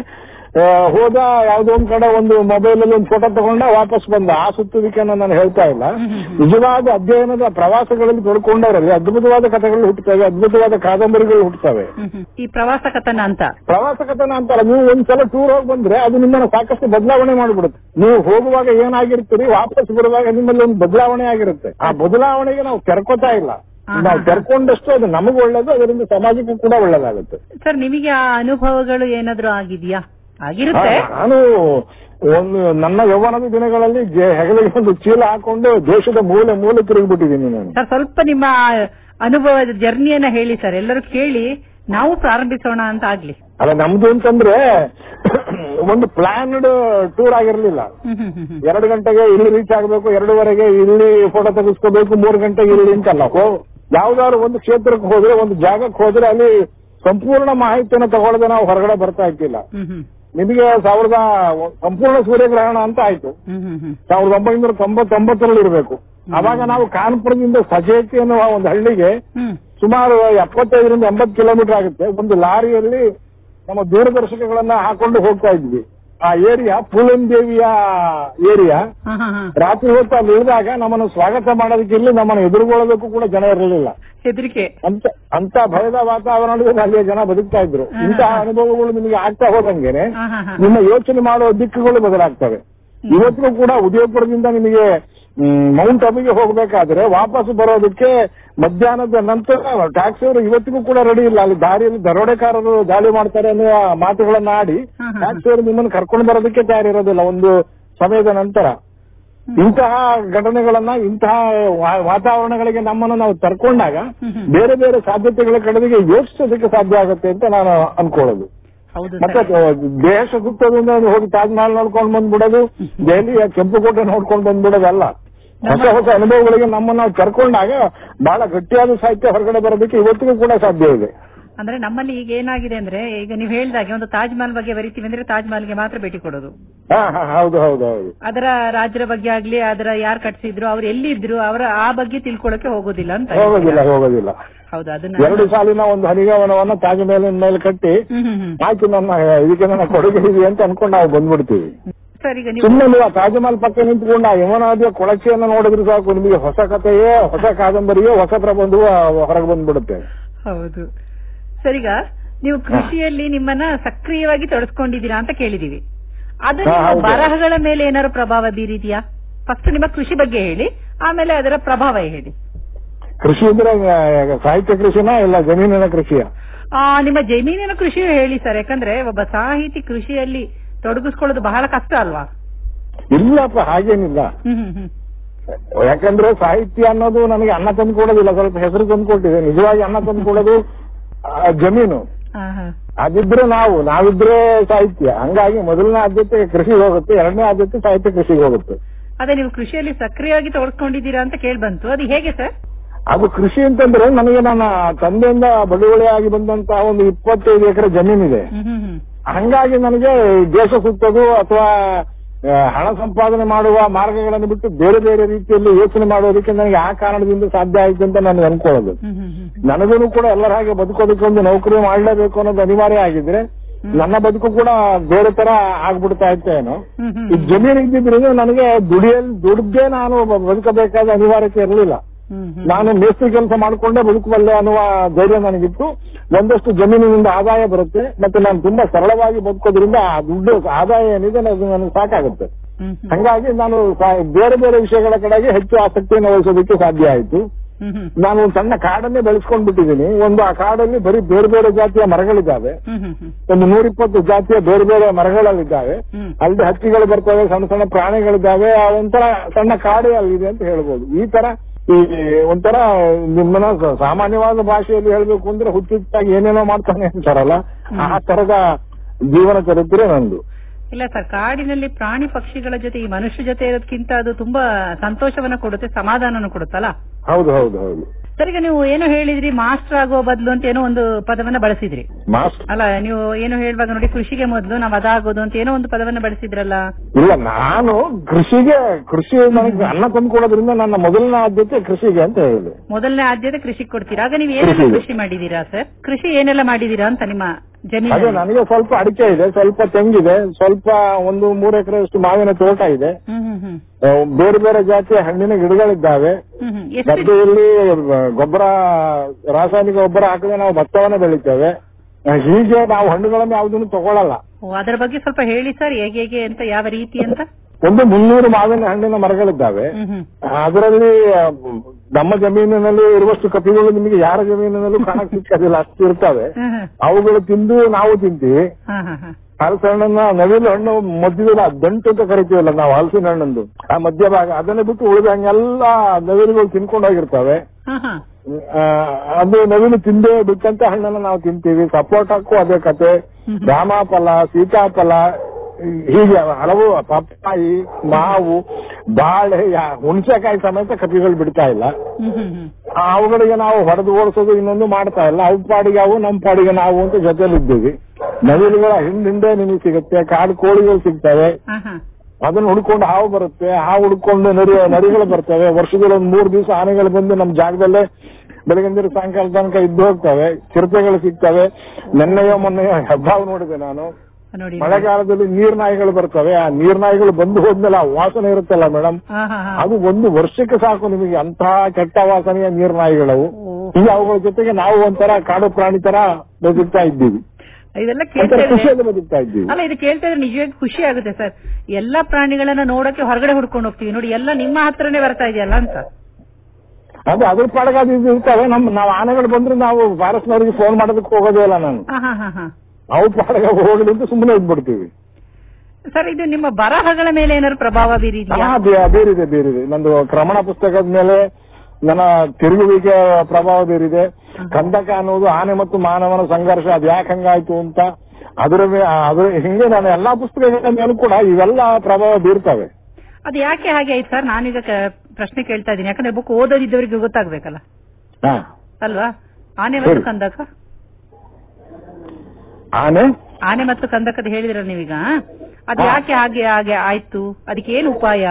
ಆ, ಹೋದ ಯಾವ್ದೋ ಒಂದ್ ಕಡೆ ಒಂದು ಮೊಬೈಲ್ ಅಲ್ಲಿ ಒಂದು ಫೋಟೋ ತಗೊಂಡ ವಾಪಸ್ ಬಂದ ಆ ಸುತ್ತುವಿಕೆ ನಾನು ಹೇಳ್ತಾ ಇಲ್ಲ ನಿಜವಾದ ಅಧ್ಯಯನದ ಪ್ರವಾಸಗಳಲ್ಲಿ ತೊಡ್ಕೊಂಡವರಲ್ಲಿ ಅದ್ಭುತವಾದ ಕಥೆಗಳು ಹುಟ್ಟುತ್ತವೆ ಅದ್ಭುತವಾದ ಕಾದಂಬರಿಗಳು ಹುಟ್ಟುತ್ತವೆ ಹ್ಮ್, ಹ್ಮ್. ಈ ಪ್ರವಾಸ ಕಥನ ಅಂತ ಪ್ರವಾಸ ಕಥನ ಅಂತಾರ ನೀವು ಒಂದ್ಸಲ ಟೂರ್ ಹೋಗಿ ಬಂದ್ರೆ ಅದು ನಿಮ್ಮನ್ನ ಸಾಕಷ್ಟು ಬದಲಾವಣೆ ಮಾಡಿಬಿಡುತ್ತೆ ನೀವು ಹೋಗುವಾಗ ಏನಾಗಿರ್ತೀರಿ ವಾಪಸ್ ಬರುವಾಗ ನಿಮ್ಮಲ್ಲಿ ಒಂದು ಬದಲಾವಣೆ ಆಗಿರುತ್ತೆ ಆ ಬದಲಾವಣೆಗೆ ನಾವು ತೆರ್ಕೋತಾ ಇಲ್ಲ ನಾವು ತೆರ್ಕೊಂಡಷ್ಟು ಅದು ನಮಗೂ ಒಳ್ಳೇದು ಅದರಿಂದ ಸಮಾಜಕ್ಕೂ ಕೂಡ ಒಳ್ಳೇದಾಗುತ್ತೆ ಸರ್ ನಿಮಗೆ ಆ ಅನುಭವಗಳು ಏನಾದ್ರೂ ಆಗಿದ್ಯಾ ಆಗಿರುತ್ತೆ ಹಾ, ನಾನು ಒಂದು ನನ್ನ ಯೌವನದ ದಿನಗಳಲ್ಲಿ ಜೆ- ಹೆಗಲಿಗೆ ಒಂದು ಚೀಲ ಹಾಕೊಂಡು ದೇಶದ ಮೂಲೆ ಮೂಲೆ ತಿರುಗಿಬಿಟ್ಟಿದ್ದೀನಿ ನಾನು ಸರ್ ಸ್ವಲ್ಪ ನಿಮ್ಮ ಅನುಭವದ ಜರ್ನಿಯನ್ನ ಹೇಳಿ ಸರ್ ಎಲ್ಲರೂ ಕೇಳಿ ನಾವು ಪ್ರಾರಂಭಿಸೋಣ ಅಂತ ಆಗ್ಲಿ ಅಲ್ಲ ನಮ್ದು ಅಂತಂದ್ರೆ ಒಂದು ಪ್ಲಾನ್ಡ್ ಟೂರ್ ಆಗಿರ್ಲಿಲ್ಲ ಹ್ಮ್ ಹ್ಮ್ ಹ್ಮ್ ಹ್ಮ್. ಎರಡು ಗಂಟೆಗೆ ಇಲ್ಲಿ ರೀಚ್ ಆಗಬೇಕು ಎರಡೂವರೆಗೆ ಇಲ್ಲಿ ಫೋಟೋ ತೆಗೆಸ್ಕೋಬೇಕು ಮೂರು ಗಂಟೆಗೆ ಇಲ್ಲಿ ಅಂತಲ್ಲ ಹೋ ಯಾವ್ದಾದ್ರು ಒಂದು ಕ್ಷೇತ್ರಕ್ಕೆ ಹೋದ್ರೆ ಒಂದು ಜಾಗಕ್ಕೆ ಹೋದ್ರೆ ಅಲ್ಲಿ ಸಂಪೂರ್ಣ ಮಾಹಿತಿಯನ್ನು ತಗೊಳ್ಳದೆ ನಾವು ಹೊರಗಡೆ ಬರ್ತಾ ಇರ್ತಿಲ್ಲ ಹ್ಮ್ ಹ್ಮ್ ನಿಮಗೆ ಸಾವಿರದ ಸಂಪೂರ್ಣ ಸೂರ್ಯಗ್ರಹಣ ಅಂತ ಆಯ್ತು ಹ್ಮ್ ಹ್ಮ್ ಹ್ಮ್ ಸಾವಿರದ ಒಂಬೈನೂರ ತೊಂಬತ್ತೊಂಬತ್ತರಲ್ಲಿ ಇರಬೇಕು ಅವಾಗ ನಾವು ಕಾನ್ಪುರದಿಂದ ಸಜೇತಿ ಅನ್ನುವ ಒಂದು ಹಳ್ಳಿಗೆ ಹ್ಮ್ ಸುಮಾರು ಎಪ್ಪತ್ತೈದರಿಂದ ಎಂಬತ್ತು ಕಿಲೋಮೀಟರ್ ಆಗುತ್ತೆ ಒಂದು ಲಾರಿಯಲ್ಲಿ ನಮ್ಮ ದೂರದರ್ಶಕಗಳನ್ನ ಹಾಕೊಂಡು ಹೋಗ್ತಾ ಇದ್ವಿ ಆ ಏರಿಯಾ ಪೂಲನ್ ದೇವಿಯ ಏರಿಯಾ ಹಾ ಹಾ ಹಾ ರಾತ್ರಿ ಹೊತ್ತು ಅಲ್ಲಿ ಇಳಿದಾಗ ನಮ್ಮನ್ನು ಸ್ವಾಗತ ಮಾಡೋದಕ್ಕೆ ಇಲ್ಲಿ ನಮ್ಮನ್ನು ಎದುರುಗೊಳ್ಳೋದಕ್ಕೂ ಕೂಡ ಜನ ಇರಲಿಲ್ಲ ಹೆದರಿಕೆ ಅಂತ ಅಂತ ಭಯದ ವಾತಾವರಣದಲ್ಲಿ ಅಲ್ಲಿಯ ಜನ ಬದುಕ್ತಾ ಇದ್ರು ಇಂತಹ ಅನುಭವಗಳು ನಿಮಗೆ ಆಗ್ತಾ ಹೋದಂಗೆನೆ ಹಾ ಹಾ ಹಾ ನಿಮ್ಮ ಯೋಚನೆ ಮಾಡೋ ದಿಕ್ಕುಗಳು ಬದಲಾಗ್ತವೆ ಇವತ್ತಿಗೂ ಕೂಡ ಉದಯಪುರದಿಂದ ನಿಮಗೆ ಮ್, ಮೌಂಟ್ ಅಬಿಗೆ ಹೋಗಬೇಕಾದ್ರೆ ವಾಪಸ್ ಬರೋದಕ್ಕೆ ಮಧ್ಯಾಹ್ನದ ನಂತರ ಟ್ಯಾಕ್ಸಿ ಅವರು ಇವತ್ತಿಗೂ ಕೂಡ ರೆಡಿ ಇಲ್ಲ ಅಲ್ಲಿ ದಾರಿಯಲ್ಲಿ ದರೋಡೆಕಾರರು ದಾಳಿ ಮಾಡ್ತಾರೆ ಅನ್ನುವ ಮಾತುಗಳನ್ನ ಆಡಿ ಹಾ, ಹಾ, ಹಾ. ಟ್ಯಾಕ್ಸಿ ಅವರು ನಿಮ್ಮನ್ನು ಕರ್ಕೊಂಡು ಬರೋದಕ್ಕೆ ತಯಾರಿರೋದಿಲ್ಲ ಒಂದು ಸಮಯದ ನಂತರ ಇಂತಹ ಘಟನೆಗಳನ್ನ ಇಂತಹ ವಾ- ವಾತಾವರಣಗಳಿಗೆ ನಮ್ಮನ್ನು ನಾವು ತರ್ಕೊಂಡಾಗ ಹ್ಮ್, ಹ್ಮ್. ಬೇರೆ ಬೇರೆ ಸಾಧ್ಯತೆಗಳ ಕಡೆಗೆ ಯೋಚಿಸೋದಕ್ಕೆ ಸಾಧ್ಯ ಆಗುತ್ತೆ ಅಂತ ನಾನು ಅನ್ಕೊಳ್ಳೋದು ಹೌದು ಮತ್ತೆ ಸರ್ ದೇಶ ಸುತ್ತೋದ್ರಿಂದ ಹೋಗಿ ತಾಜ್ ಮಹಲ್ ನೋಡ್ಕೊಂಡು ಬಂದ್ಬಿಡೋದು ದೆಹಲಿಯ ಕೆಂಪುಕೋಟೆ ನೋಡ್ಕೊಂಡು ಬಂದ್ಬಿಡೋದಲ್ಲ ಹೊಸ ಹೊಸ ಅನುಭವಗಳಿಗೆ ನಮ್ಮನ್ನ ನಾವು ಕರ್ಕೊಂಡಾಗ ಬಹಳ ಗಟ್ಟಿಯಾದ ಸಾಹಿತ್ಯ ಹೊರಗಡೆ ಬರೋದಕ್ಕೆ ಇವತ್ತಿಗೂ ಕೂಡ ಸಾಧ್ಯ ಇದೆ ಅಂದ್ರೆ ನಮ್ಮಲ್ಲಿ ಈಗ ಏನಾಗಿದೆ ಅಂದ್ರೆ ಈಗ ನೀವು ಹೇಳ್ದಾಗೆ ಒಂದು ತಾಜ್ ಮಹಲ್ ಬಗ್ಗೆ ಬರಿತೀವಿ ಅಂದ್ರೆ ತಾಜ್ ಮಹಲ್ಗೆ ಮಾತ್ರ ಭೇಟಿ ಕೊಡೋದು ಹಾ ಹಾ ಹೌದು ಹೌದು ಹೌದು ಅದರ ರಾಜ್ಯದ ಬಗ್ಗೆ ಆಗ್ಲಿ ಅದರ ಯಾರು ಕಟ್ಸಿದ್ರು ಅವ್ರು ಎಲ್ಲಿದ್ರು ಅವರ ಆ ಬಗ್ಗೆ ತಿಳ್ಕೊಳಕ್ಕೆ ಹೋಗೋದಿಲ್ಲ ಅಂತ ಹೋಗೋದಿಲ್ಲ ಹೋಗೋದಿಲ್ಲ ಹೌದು ಅದನ್ನ ಎರಡು ಸಾಲಿನ ಒಂದು ಹನಿಗವನವನ್ನ ತಾಜ್ ಮೇಲಿನ ಮೇಲೆ ಕಟ್ಟಿ ಹ್ಮ್ ಹ್ಮ್ ಹ್ಮ್ ಆಯ್ತು ನನ್ನ ಇದಕ್ಕೆ ನನ್ನ ಕೊಡುಗೆ ಇದೆ ಅಂತ ಅನ್ಕೊಂಡು ನಾವು ಬಂದ್ಬಿಡ್ತೀವಿ ಸರ್ ಈಗ ನೀವು ಸುಮ್ಮನೆ ನೀವು ಆ ತಾಜ್ ಮಹಲ್ ಪಕ್ಕ ನಿಂತ್ಕೊಂಡು ಆ ಯಮುನಾದಿಯ ಕೊಳಚೆಯನ್ನು ನೋಡಿದ್ರೆ ಸಾಕು ನಿಮಗೆ ಹೊಸ ಕಥೆಯೇ ಹೊಸ ಕಾದಂಬರಿಯೋ ಹೊಸ ಪ್ರಬಂಧವೂ ಹೊರಗೆ ಬಂದ್ಬಿಡುತ್ತೆ ಹೌದು ಸರ್ ಈಗ ನೀವು ಕೃಷಿಯಲ್ಲಿ ನಿಮ್ಮನ್ನ ಸಕ್ರಿಯವಾಗಿ ತೊಡಸ್ಕೊಂಡಿದ್ದೀರಾ ಅಂತ ಕೇಳಿದೀವಿ ಅದು ಹಾ, ನಿಮ್ಮ ಹೌದು. ಬರಹಗಳ ಮೇಲೆ ಏನಾದ್ರು ಪ್ರಭಾವ ಬೀರಿದ್ಯಾ ಫಸ್ಟ್ ನಿಮ್ಮ ಕೃಷಿ ಬಗ್ಗೆ ಹೇಳಿ ಆಮೇಲೆ ಅದರ ಪ್ರಭಾವ ಹೇಳಿ ಕೃಷಿ ಅಂದ್ರೆ ಆ, ಸಾಹಿತ್ಯ ಕೃಷಿನ ಇಲ್ಲ ಜಮೀನಿನ ಕೃಷಿಯ ಆ ನಿಮ್ಮ ಜಮೀನಿನ ಕೃಷಿ ಹೇಳಿ ಸರ್ ಯಾಕಂದ್ರೆ ಒಬ್ಬ ಸಾಹಿತಿ ಕೃಷಿಯಲ್ಲಿ ತೊಡಗಿಸ್ಕೊಳ್ಳೋದು ಬಹಳ ಕಷ್ಟ ಅಲ್ವಾ ಇಲ್ಲಪ್ಪ ಹಾಗೇನಿಲ್ಲ ಹ್ಮ್ ಹ್ಮ್ ಹ್ಮ್ ಯಾಕಂದ್ರೆ ಸಾಹಿತ್ಯ ಅನ್ನೋದು ನನಗೆ ಅನ್ನ ತಂದು ಕೊಡೋದಿಲ್ಲ ಸ್ವಲ್ಪ ಹೆಸರು ತಂದು ಕೊಟ್ಟಿದೆ ನಿಜವಾಗಿ ಅನ್ನ ತಂದು ಕೊಡೋದು ಆ, ಜಮೀನು ಹಾ, ಹಾ. ಅದಿದ್ರೆ ನಾವು ನಾವಿದ್ರೆ ಸಾಹಿತ್ಯ ಹಂಗಾಗಿ ಮೊದಲನೇ ಆದ್ಯತೆ ಕೃಷಿಗೆ ಹೋಗುತ್ತೆ ಎರಡನೇ ಆದ್ಯತೆ ಸಾಹಿತ್ಯ ಕೃಷಿಗೆ ಹೋಗುತ್ತೆ ಅದೇ ನೀವು ಕೃಷಿಯಲ್ಲಿ ಸಕ್ರಿಯವಾಗಿ ತೊಡಸ್ಕೊಂಡಿದ್ದೀರಾ ಅಂತ ಕೇಳಿ ಬಂತು ಅದು ಹೇಗೆ ಸರ್ ಅದು ಕೃಷಿ ಅಂತಂದ್ರೆ ನನಗೆ ನನ್ನ ತಂದೆಯಿಂದ ಬಳುವಳಿಯಾಗಿ ಬಂದಂತಹ ಒಂದು ಇಪ್ಪತ್ತೈದು ಎಕರೆ ಜಮೀನಿದೆ ಹ್ಮ್ ಹ್ಮ್ ಹ್ಮ್ ಹಂಗಾಗಿ ನನಗೆ ದೇಶ ಸುತ್ತೋದು ಅಥವಾ ಆ, ಹಣ ಸಂಪಾದನೆ ಮಾಡುವ ಮಾರ್ಗಗಳನ್ನು ಬಿಟ್ಟು ಬೇರೆ ಬೇರೆ ರೀತಿಯಲ್ಲಿ ಯೋಚನೆ ಮಾಡೋದಕ್ಕೆ ನನಗೆ ಆ ಕಾರಣದಿಂದ ಸಾಧ್ಯ ಆಯ್ತು ಅಂತ ನನಗೆ ಅನ್ಕೊಳ್ಳೋದು ಹ್ಮ್ ಹ್ಮ್ ಹ್ಮ್ ನನಗೂ ಕೂಡ ಎಲ್ಲರ ಹಾಗೆ ಬದುಕೋದಕ್ಕೆ ಒಂದು ನೌಕರಿ ಮಾಡಲೇಬೇಕು ಅನ್ನೋದು ಅನಿವಾರ್ಯ ಆಗಿದ್ರೆ ನನ್ನ ಬದುಕು ಕೂಡ ಬೇರೆ ತರ ಆಗ್ಬಿಡ್ತಾ ಇತ್ತೇನೋ ಹ್ಮ್ ಹ್ಮ್ ಈ ಜಮೀನು ಇದ್ದಿದ್ರಿಂದ ನನಗೆ ದುಡಿಯಲ್ ದುಡ್ದೇ ನಾನು ಬ- ಬದುಕಬೇಕಾದ ಅನಿವಾರ್ಯತೆ ಇರಲಿಲ್ಲ ಹ್ಮ್ ಹ್ಮ್ ನಾನು ಮೇಸ್ತ್ರಿ ಕೆಲಸ ಮಾಡಿಕೊಂಡೇ ಬದುಕಬಲ್ಲೆ ಅನ್ನುವ ಧೈರ್ಯ ನನಗಿತ್ತು ಒಂದಷ್ಟು ಜಮೀನಿನಿಂದ ಆದಾಯ ಬರುತ್ತೆ ಮತ್ತೆ ನಾನು ತುಂಬಾ ಸರಳವಾಗಿ ಬದುಕೋದ್ರಿಂದ ಆ ದುಡ್ಡು ಆದಾಯ ಏನಿದೆ ಅದು ನನಗೆ ಸಾಕಾಗುತ್ತೆ ಹ್ಮ್ ಹ್ಮ್ ಹಂಗಾಗಿ ನಾನು ಸಾ- ಬೇರೆ ಬೇರೆ ವಿಷಯಗಳ ಕಡೆಗೆ ಹೆಚ್ಚು ಆಸಕ್ತಿಯನ್ನು ವಹಿಸೋದಕ್ಕೆ ಸಾಧ್ಯ ಆಯಿತು ಹ್ಮ್ ಹ್ಮ್ ನಾನು ಒಂದು ಸಣ್ಣ ಕಾಡನ್ನೇ ಬೆಳೆಸ್ಕೊಂಡ್ ಬಿಟ್ಟಿದ್ದೀನಿ ಒಂದು ಆ ಕಾಡಲ್ಲಿ ಬರೀ ಬೇರೆ ಬೇರೆ ಜಾತಿಯ ಮರಗಳಿದ್ದಾವೆ ಹ್ಮ್ ಹ್ಮ್ ಹ್ಮ್ ಒಂದು ನೂರಿಪ್ಪತ್ತು ಜಾತಿಯ ಬೇರೆ ಬೇರೆ ಮರಗಳಲ್ಲಿದ್ದಾವೆ ಹ್ಮ್. ಅಲ್ಲಿ ಹಕ್ಕಿಗಳು ಬರ್ತವೆ ಸಣ್ಣ ಸಣ್ಣ ಪ್ರಾಣಿಗಳಿದ್ದಾವೆ ಆ ಒಂಥರ ಸಣ್ಣ ಕಾಡೇ ಅಲ್ಲಿದೆ ಅಂತ ಹೇಳ್ಬೋದು ಈ ತರ ಈ ಒಂಥರ ನಿಮ್ಮನ್ನ ಸ- ಸಾಮಾನ್ಯವಾದ ಭಾಷೆಯಲ್ಲಿ ಹೇಳ್ಬೇಕು ಅಂದ್ರೆ ಹುಚ್ಚುಚ್ಚಾಗಿ ಏನೇನೋ ಮಾಡ್ತಾನೆ ಅಂತಾರಲ್ಲ ಆ ತರದ ಜೀವನ ಚರಿತ್ರೆ ನಂದು ಇಲ್ಲ ಸರ್ ಕಾಡಿನಲ್ಲಿ ಪ್ರಾಣಿ ಪಕ್ಷಿಗಳ ಜೊತೆ ಈ ಮನುಷ್ಯ ಜೊತೆ ಇರೋದಕ್ಕಿಂತ ಅದು ತುಂಬಾ ಸಂತೋಷವನ್ನ ಕೊಡುತ್ತೆ ಸಮಾಧಾನನ ಕೊಡುತ್ತಲ್ಲ ಹೌದು ಹೌದು ಹೌದು ಸರ್ ಈಗ ನೀವು ಏನೋ ಹೇಳಿದ್ರಿ ಮಾಸ್ಟರ್ ಆಗೋ ಬದಲು ಅಂತ ಏನೋ ಒಂದು ಪದವನ್ನ ಬಳಸಿದ್ರಿ ಮಾಸ್ಟರ್ ಅಲ್ಲ ನೀವು ಏನು ಹೇಳುವಾಗ ನೋಡಿ ಕೃಷಿಗೆ ಮೊದಲು ನಾವು ಅದಾಗೋದು ಅಂತ ಏನೋ ಒಂದು ಪದವನ್ನ ಬಳಸಿದ್ರಲ್ಲ ಇಲ್ಲ ನಾನು ಕೃಷಿಗೆ ಕೃಷಿ ನನಗೆ ಅನ್ನ ತಂದ್ಕೊಡೋದ್ರಿಂದ ನನ್ನ ಮೊದಲನೇ ಆದ್ಯತೆ ಕೃಷಿಗೆ ಅಂತ ಹೇಳಿದೆ ಮೊದಲನೇ ಆದ್ಯತೆ ಕೃಷಿ ಕೊಡ್ತೀರಾ ಆಗ ನೀವು ಏನೆಲ್ಲ ಕೃಷಿಗೆ. ಕೃಷಿ ಮಾಡಿದೀರಾ ಸರ್ ಕೃಷಿ ಏನೆಲ್ಲ ಮಾಡಿದೀರಾ ಅಂತ ನಿಮ್ಮ ಜಮೀನು ಅದೇ ನನಗೆ ಸ್ವಲ್ಪ ಅಡಿಕೆ ಇದೆ ಸ್ವಲ್ಪ ತೆಂಗಿದೆ ಸ್ವಲ್ಪ ಒಂದು ಮೂರು ಎಕರೆಯಷ್ಟು ಮಾವಿನ ತೋಟ ಇದೆ ಹ್ಮ್ ಹ್ಮ್ ಹ್ಮ್ ಆ, ಬೇರೆ ಬೇರೆ ಜಾತಿಯ ಹಣ್ಣಿನ ಗಿಡಗಳಿದ್ದಾವೆ ಹ್ಮ್ ಹ್ಮ್ ಎಷ್ಟು ಗದ್ದೆಯಲ್ಲಿ ಗೊಬ್ಬರ ರಾಸಾಯನಿಕ ಗೊಬ್ಬರ ಹಾಕದೆ ನಾವು ಭತ್ತವನ್ನ ಬೆಳಿತೇವೆ ಆ, ಹೀಗೆ ನಾವು ಹಣ್ಣುಗಳನ್ನು ಯಾವುದನ್ನು ತಗೊಳ್ಳಲ್ಲ ಓ, ಅದರ ಬಗ್ಗೆ ಸ್ವಲ್ಪ ಹೇಳಿ ಸರ್ ಹೇಗೆ ಹೇಗೆ ಅಂತ ಯಾವ ರೀತಿ ಅಂತ ಒಂದು ಮುನ್ನೂರು ಮಾವಿನ ಹಣ್ಣಿನ ಮರಗಳಿದ್ದಾವೆ ಹ್ಮ್ ಹ್ಮ್ ಅದರಲ್ಲಿ ಆ, ನಮ್ಮ ಜಮೀನಿನಲ್ಲಿ ಇರುವಷ್ಟು ಕಪಿಗಳು ನಿಮಗೆ ಯಾರ ಜಮೀನಿನಲ್ಲೂ ಕಾಣಕ್ ಸಿಕ್ಕದಿಲ್ಲ ಅಷ್ಟು ಇರ್ತವೆ ಹ್ಮ್ ಹ್ಮ್. ಅವುಗಳು ತಿಂದು ನಾವು ತಿಂತೀವಿ ಹಾ ಹಾ ಹಾ ಹಲಸಿನ ಹಣ್ಣನ್ನ ನವಿಲು ಹಣ್ಣು ಮಧ್ಯದಲ್ಲಿ ಆ ದಂಟು ಅಂತ ಕರಿತೀವಲ್ಲ ನಾವು ಹಲಸಿನ ಹಣ್ಣಂದು ಆ ಮಧ್ಯಭಾಗ ಅದನ್ನ ಬಿಟ್ಟು ಉಳಿದ ಹಂಗೆಲ್ಲ ನವಿಲುಗಳು ತಿನ್ಕೊಂಡು ಹೋಗಿರ್ತವೆ ಹಾ ಹಾ ಆ, ಅದು ನವಿಲು ತಿಂದೇ ಬಿಟ್ಟಂತ ಹಣ್ಣನ್ನ ನಾವು ತಿಂತೀವಿ ಸಪೋಟಕ್ಕೂ ಅದೇ ಕತೆ ರಾಮಫಲ ಸೀತಾಫಲ ಹೀಗೆ ಹಲವು ಪಪ್ಪಾಯಿ ಮಾವು ಬಾಳೆ ಯಾ- ಹುಣಸೆಕಾಯಿ ಸಮೇತ ಕಪಿಗಳು ಬಿಡ್ತಾ ಇಲ್ಲ ಹ್ಮ್ ಹ್ಮ್ ಹ್ಮ್ ಆ, ಅವುಗಳಿಗೆ ನಾವು ಹೊಡೆದು ಓಡಿಸೋದು ಇನ್ನೊಂದು ಮಾಡ್ತಾ ಇಲ್ಲ ಅವು ಪಾಡಿಗೆ ಅವು ನಮ್ಮ ಪಾಡಿಗೆ ನಾವು ಅಂತ ಜೊತೆಲಿದ್ದೀವಿ ನವಿಲುಗಳ ಹಿಂದಿಂದೆ ನಿಮಗೆ ಸಿಗುತ್ತೆ ಕಾಡು ಕೋಳಿಗಳು ಸಿಗ್ತವೆ ಹಾ ಹಾ ಅದನ್ನ ಹುಡ್ಕೊಂಡು ಹಾವು ಬರುತ್ತೆ ಹಾವು ಹುಡ್ಕೊಂಡು ನರಿ ನರಿಗಳು ಬರ್ತವೆ ವರ್ಷದಲ್ಲಿ ಒಂದ್ ಮೂರ್ ದಿವಸ ಆನೆಗಳು ಬಂದು ನಮ್ಮ ಜಾಗದಲ್ಲೇ ಬೆಳಗಿನ ಸಾಯಂಕಾಲ ತನಕ ಇದ್ದು ಹೋಗ್ತವೆ ಚಿರತೆಗಳು ಸಿಗ್ತವೆ ನೆನ್ನೆಯೋ ಮೊನ್ನೆಯೋ ಹೆಬ್ಬಾವು ನೋಡಿದೆ ನಾನು ನೋಡಿ ಮಳೆಗಾಲದಲ್ಲಿ ನೀರ್ನಾಯಿಗಳು ಬರ್ತವೆ ಆ ನೀರ್ನಾಯಿಗಳು ಬಂದು ಹೋದ್ಮೇಲೆ ಆ ವಾಸನೆ ಇರುತ್ತಲ್ಲ ಮೇಡಮ್ ಹಾ ಹಾ ಹಾ ಅದು ಒಂದು ವರ್ಷಕ್ಕೆ ಸಾಕು ನಿಮಗೆ ಅಂತಹ ಕೆಟ್ಟ ವಾಸನೆಯ ನೀರ್ನಾಯಿಗಳವು ಓ. ಈಗ ಅವುಗಳ ಜೊತೆಗೆ ನಾವು ಒಂಥರ ಕಾಡು ಪ್ರಾಣಿ ತರ ಬದುಕ್ತಾ ಇದ್ದೀವಿ ಇದೆಲ್ಲ ಒಂಥರ ಕೇಳ್ತಾ ಇದ್ರೆ ಖುಷಿಯಲ್ಲಿ ಬದುಕ್ತಾ ಇದ್ದೀವಿ ಅಲ್ಲ ಇದು ಕೇಳ್ತಾ ಇದ್ರೆ ನಿಜವಾಗಿ ಖುಷಿ ಆಗುತ್ತೆ ಸರ್ ಎಲ್ಲಾ ಪ್ರಾಣಿಗಳನ್ನ ನೋಡಕ್ಕೆ ಹೊರಗಡೆ ಹುಡ್ಕೊಂಡು ಹೋಗ್ತೀವಿ ನೋಡಿ ಎಲ್ಲ ನಿಮ್ಮ ಹತ್ರನೇ ಬರ್ತಾ ಇದೆಯಲ್ಲ ಅಂತ ಅದು ಅದ್ರ ಪಾಡಗ ಅದು ಇದು ಇರ್ತವೆ ನಮ್ ನಾವು ಆನೆಗಳು ಬಂದ್ರೆ ನಾವು ಫಾರೆಸ್ಟ್ನವರಿಗೆ ಫೋನ್ ಮಾಡೋದಕ್ಕೆ ಹೋಗೋದೇ ಇಲ್ಲ ನಾನು ಹಾ ಹಾ ಹಾ ಹಾ ಅವು ಪಾಡಗ ಹೋಗಲಿ ಅಂತ ಸುಮ್ಮನೆ ಇದ್ಬಿಡ್ತೀವಿ ಸರ್ ಇದು ನಿಮ್ಮ ಬರಹಗಳ ಮೇಲೆ ಏನಾದ್ರು ಪ್ರಭಾವ ಬೀರಿದೆಯಾ ಹಾ ಬೇ- ಬೇರಿದೆ ಬೇರಿದೆ ನಂದು ಕ್ರಮಣ ಪುಸ್ತಕದ ಮೇಲೆ ನನ್ನ ತಿರುಗುವಿಕೆ ಪ್ರಭಾವ ಬೀರಿದೆ ಕಂದಕ ಅನ್ನೋದು ಆನೆ ಮತ್ತು ಮಾನವನ ಸಂಘರ್ಷ ಅದು ಯಾಕೆ ಹಂಗಾಯ್ತು ಅಂತ ಅದರ ಮೇ- ಅದ್ರ ಹಿಂಗೆ ನಾನು ಎಲ್ಲಾ ಪುಸ್ತಕಗಳ ಮೇಲೂ ಕೂಡ ಇವೆಲ್ಲ ಪ್ರಭಾವ ಬೀರ್ತವೆ ಅದು ಯಾಕೆ ಹಾಗೆ ಆಯ್ತು ಸರ್ ನಾನೀಗ ಕ- ಪ್ರಶ್ನೆ ಕೇಳ್ತಾ ಇದ್ದೀನಿ ಯಾಕಂದ್ರೆ ಬುಕ್ ಓದೋದಿದ್ದವರಿಗೆ ಗೊತ್ತಾಗ್ಬೇಕಲ್ಲ ಹಾ ಅಲ್ವಾ ಆನೆ ಮತ್ತು ಸರಿ. ಕಂದಕ ಆನೆ ಆನೆ ಮತ್ತು ಕಂದಕದ ಹೇಳಿದ್ರಲ್ಲ ನೀವೀಗ ಅದು ಹಾ. ಯಾಕೆ ಹಾಗೆ ಹಾಗೆ ಆಯ್ತು ಅದಕ್ಕೆ ಏನು ಉಪಾಯ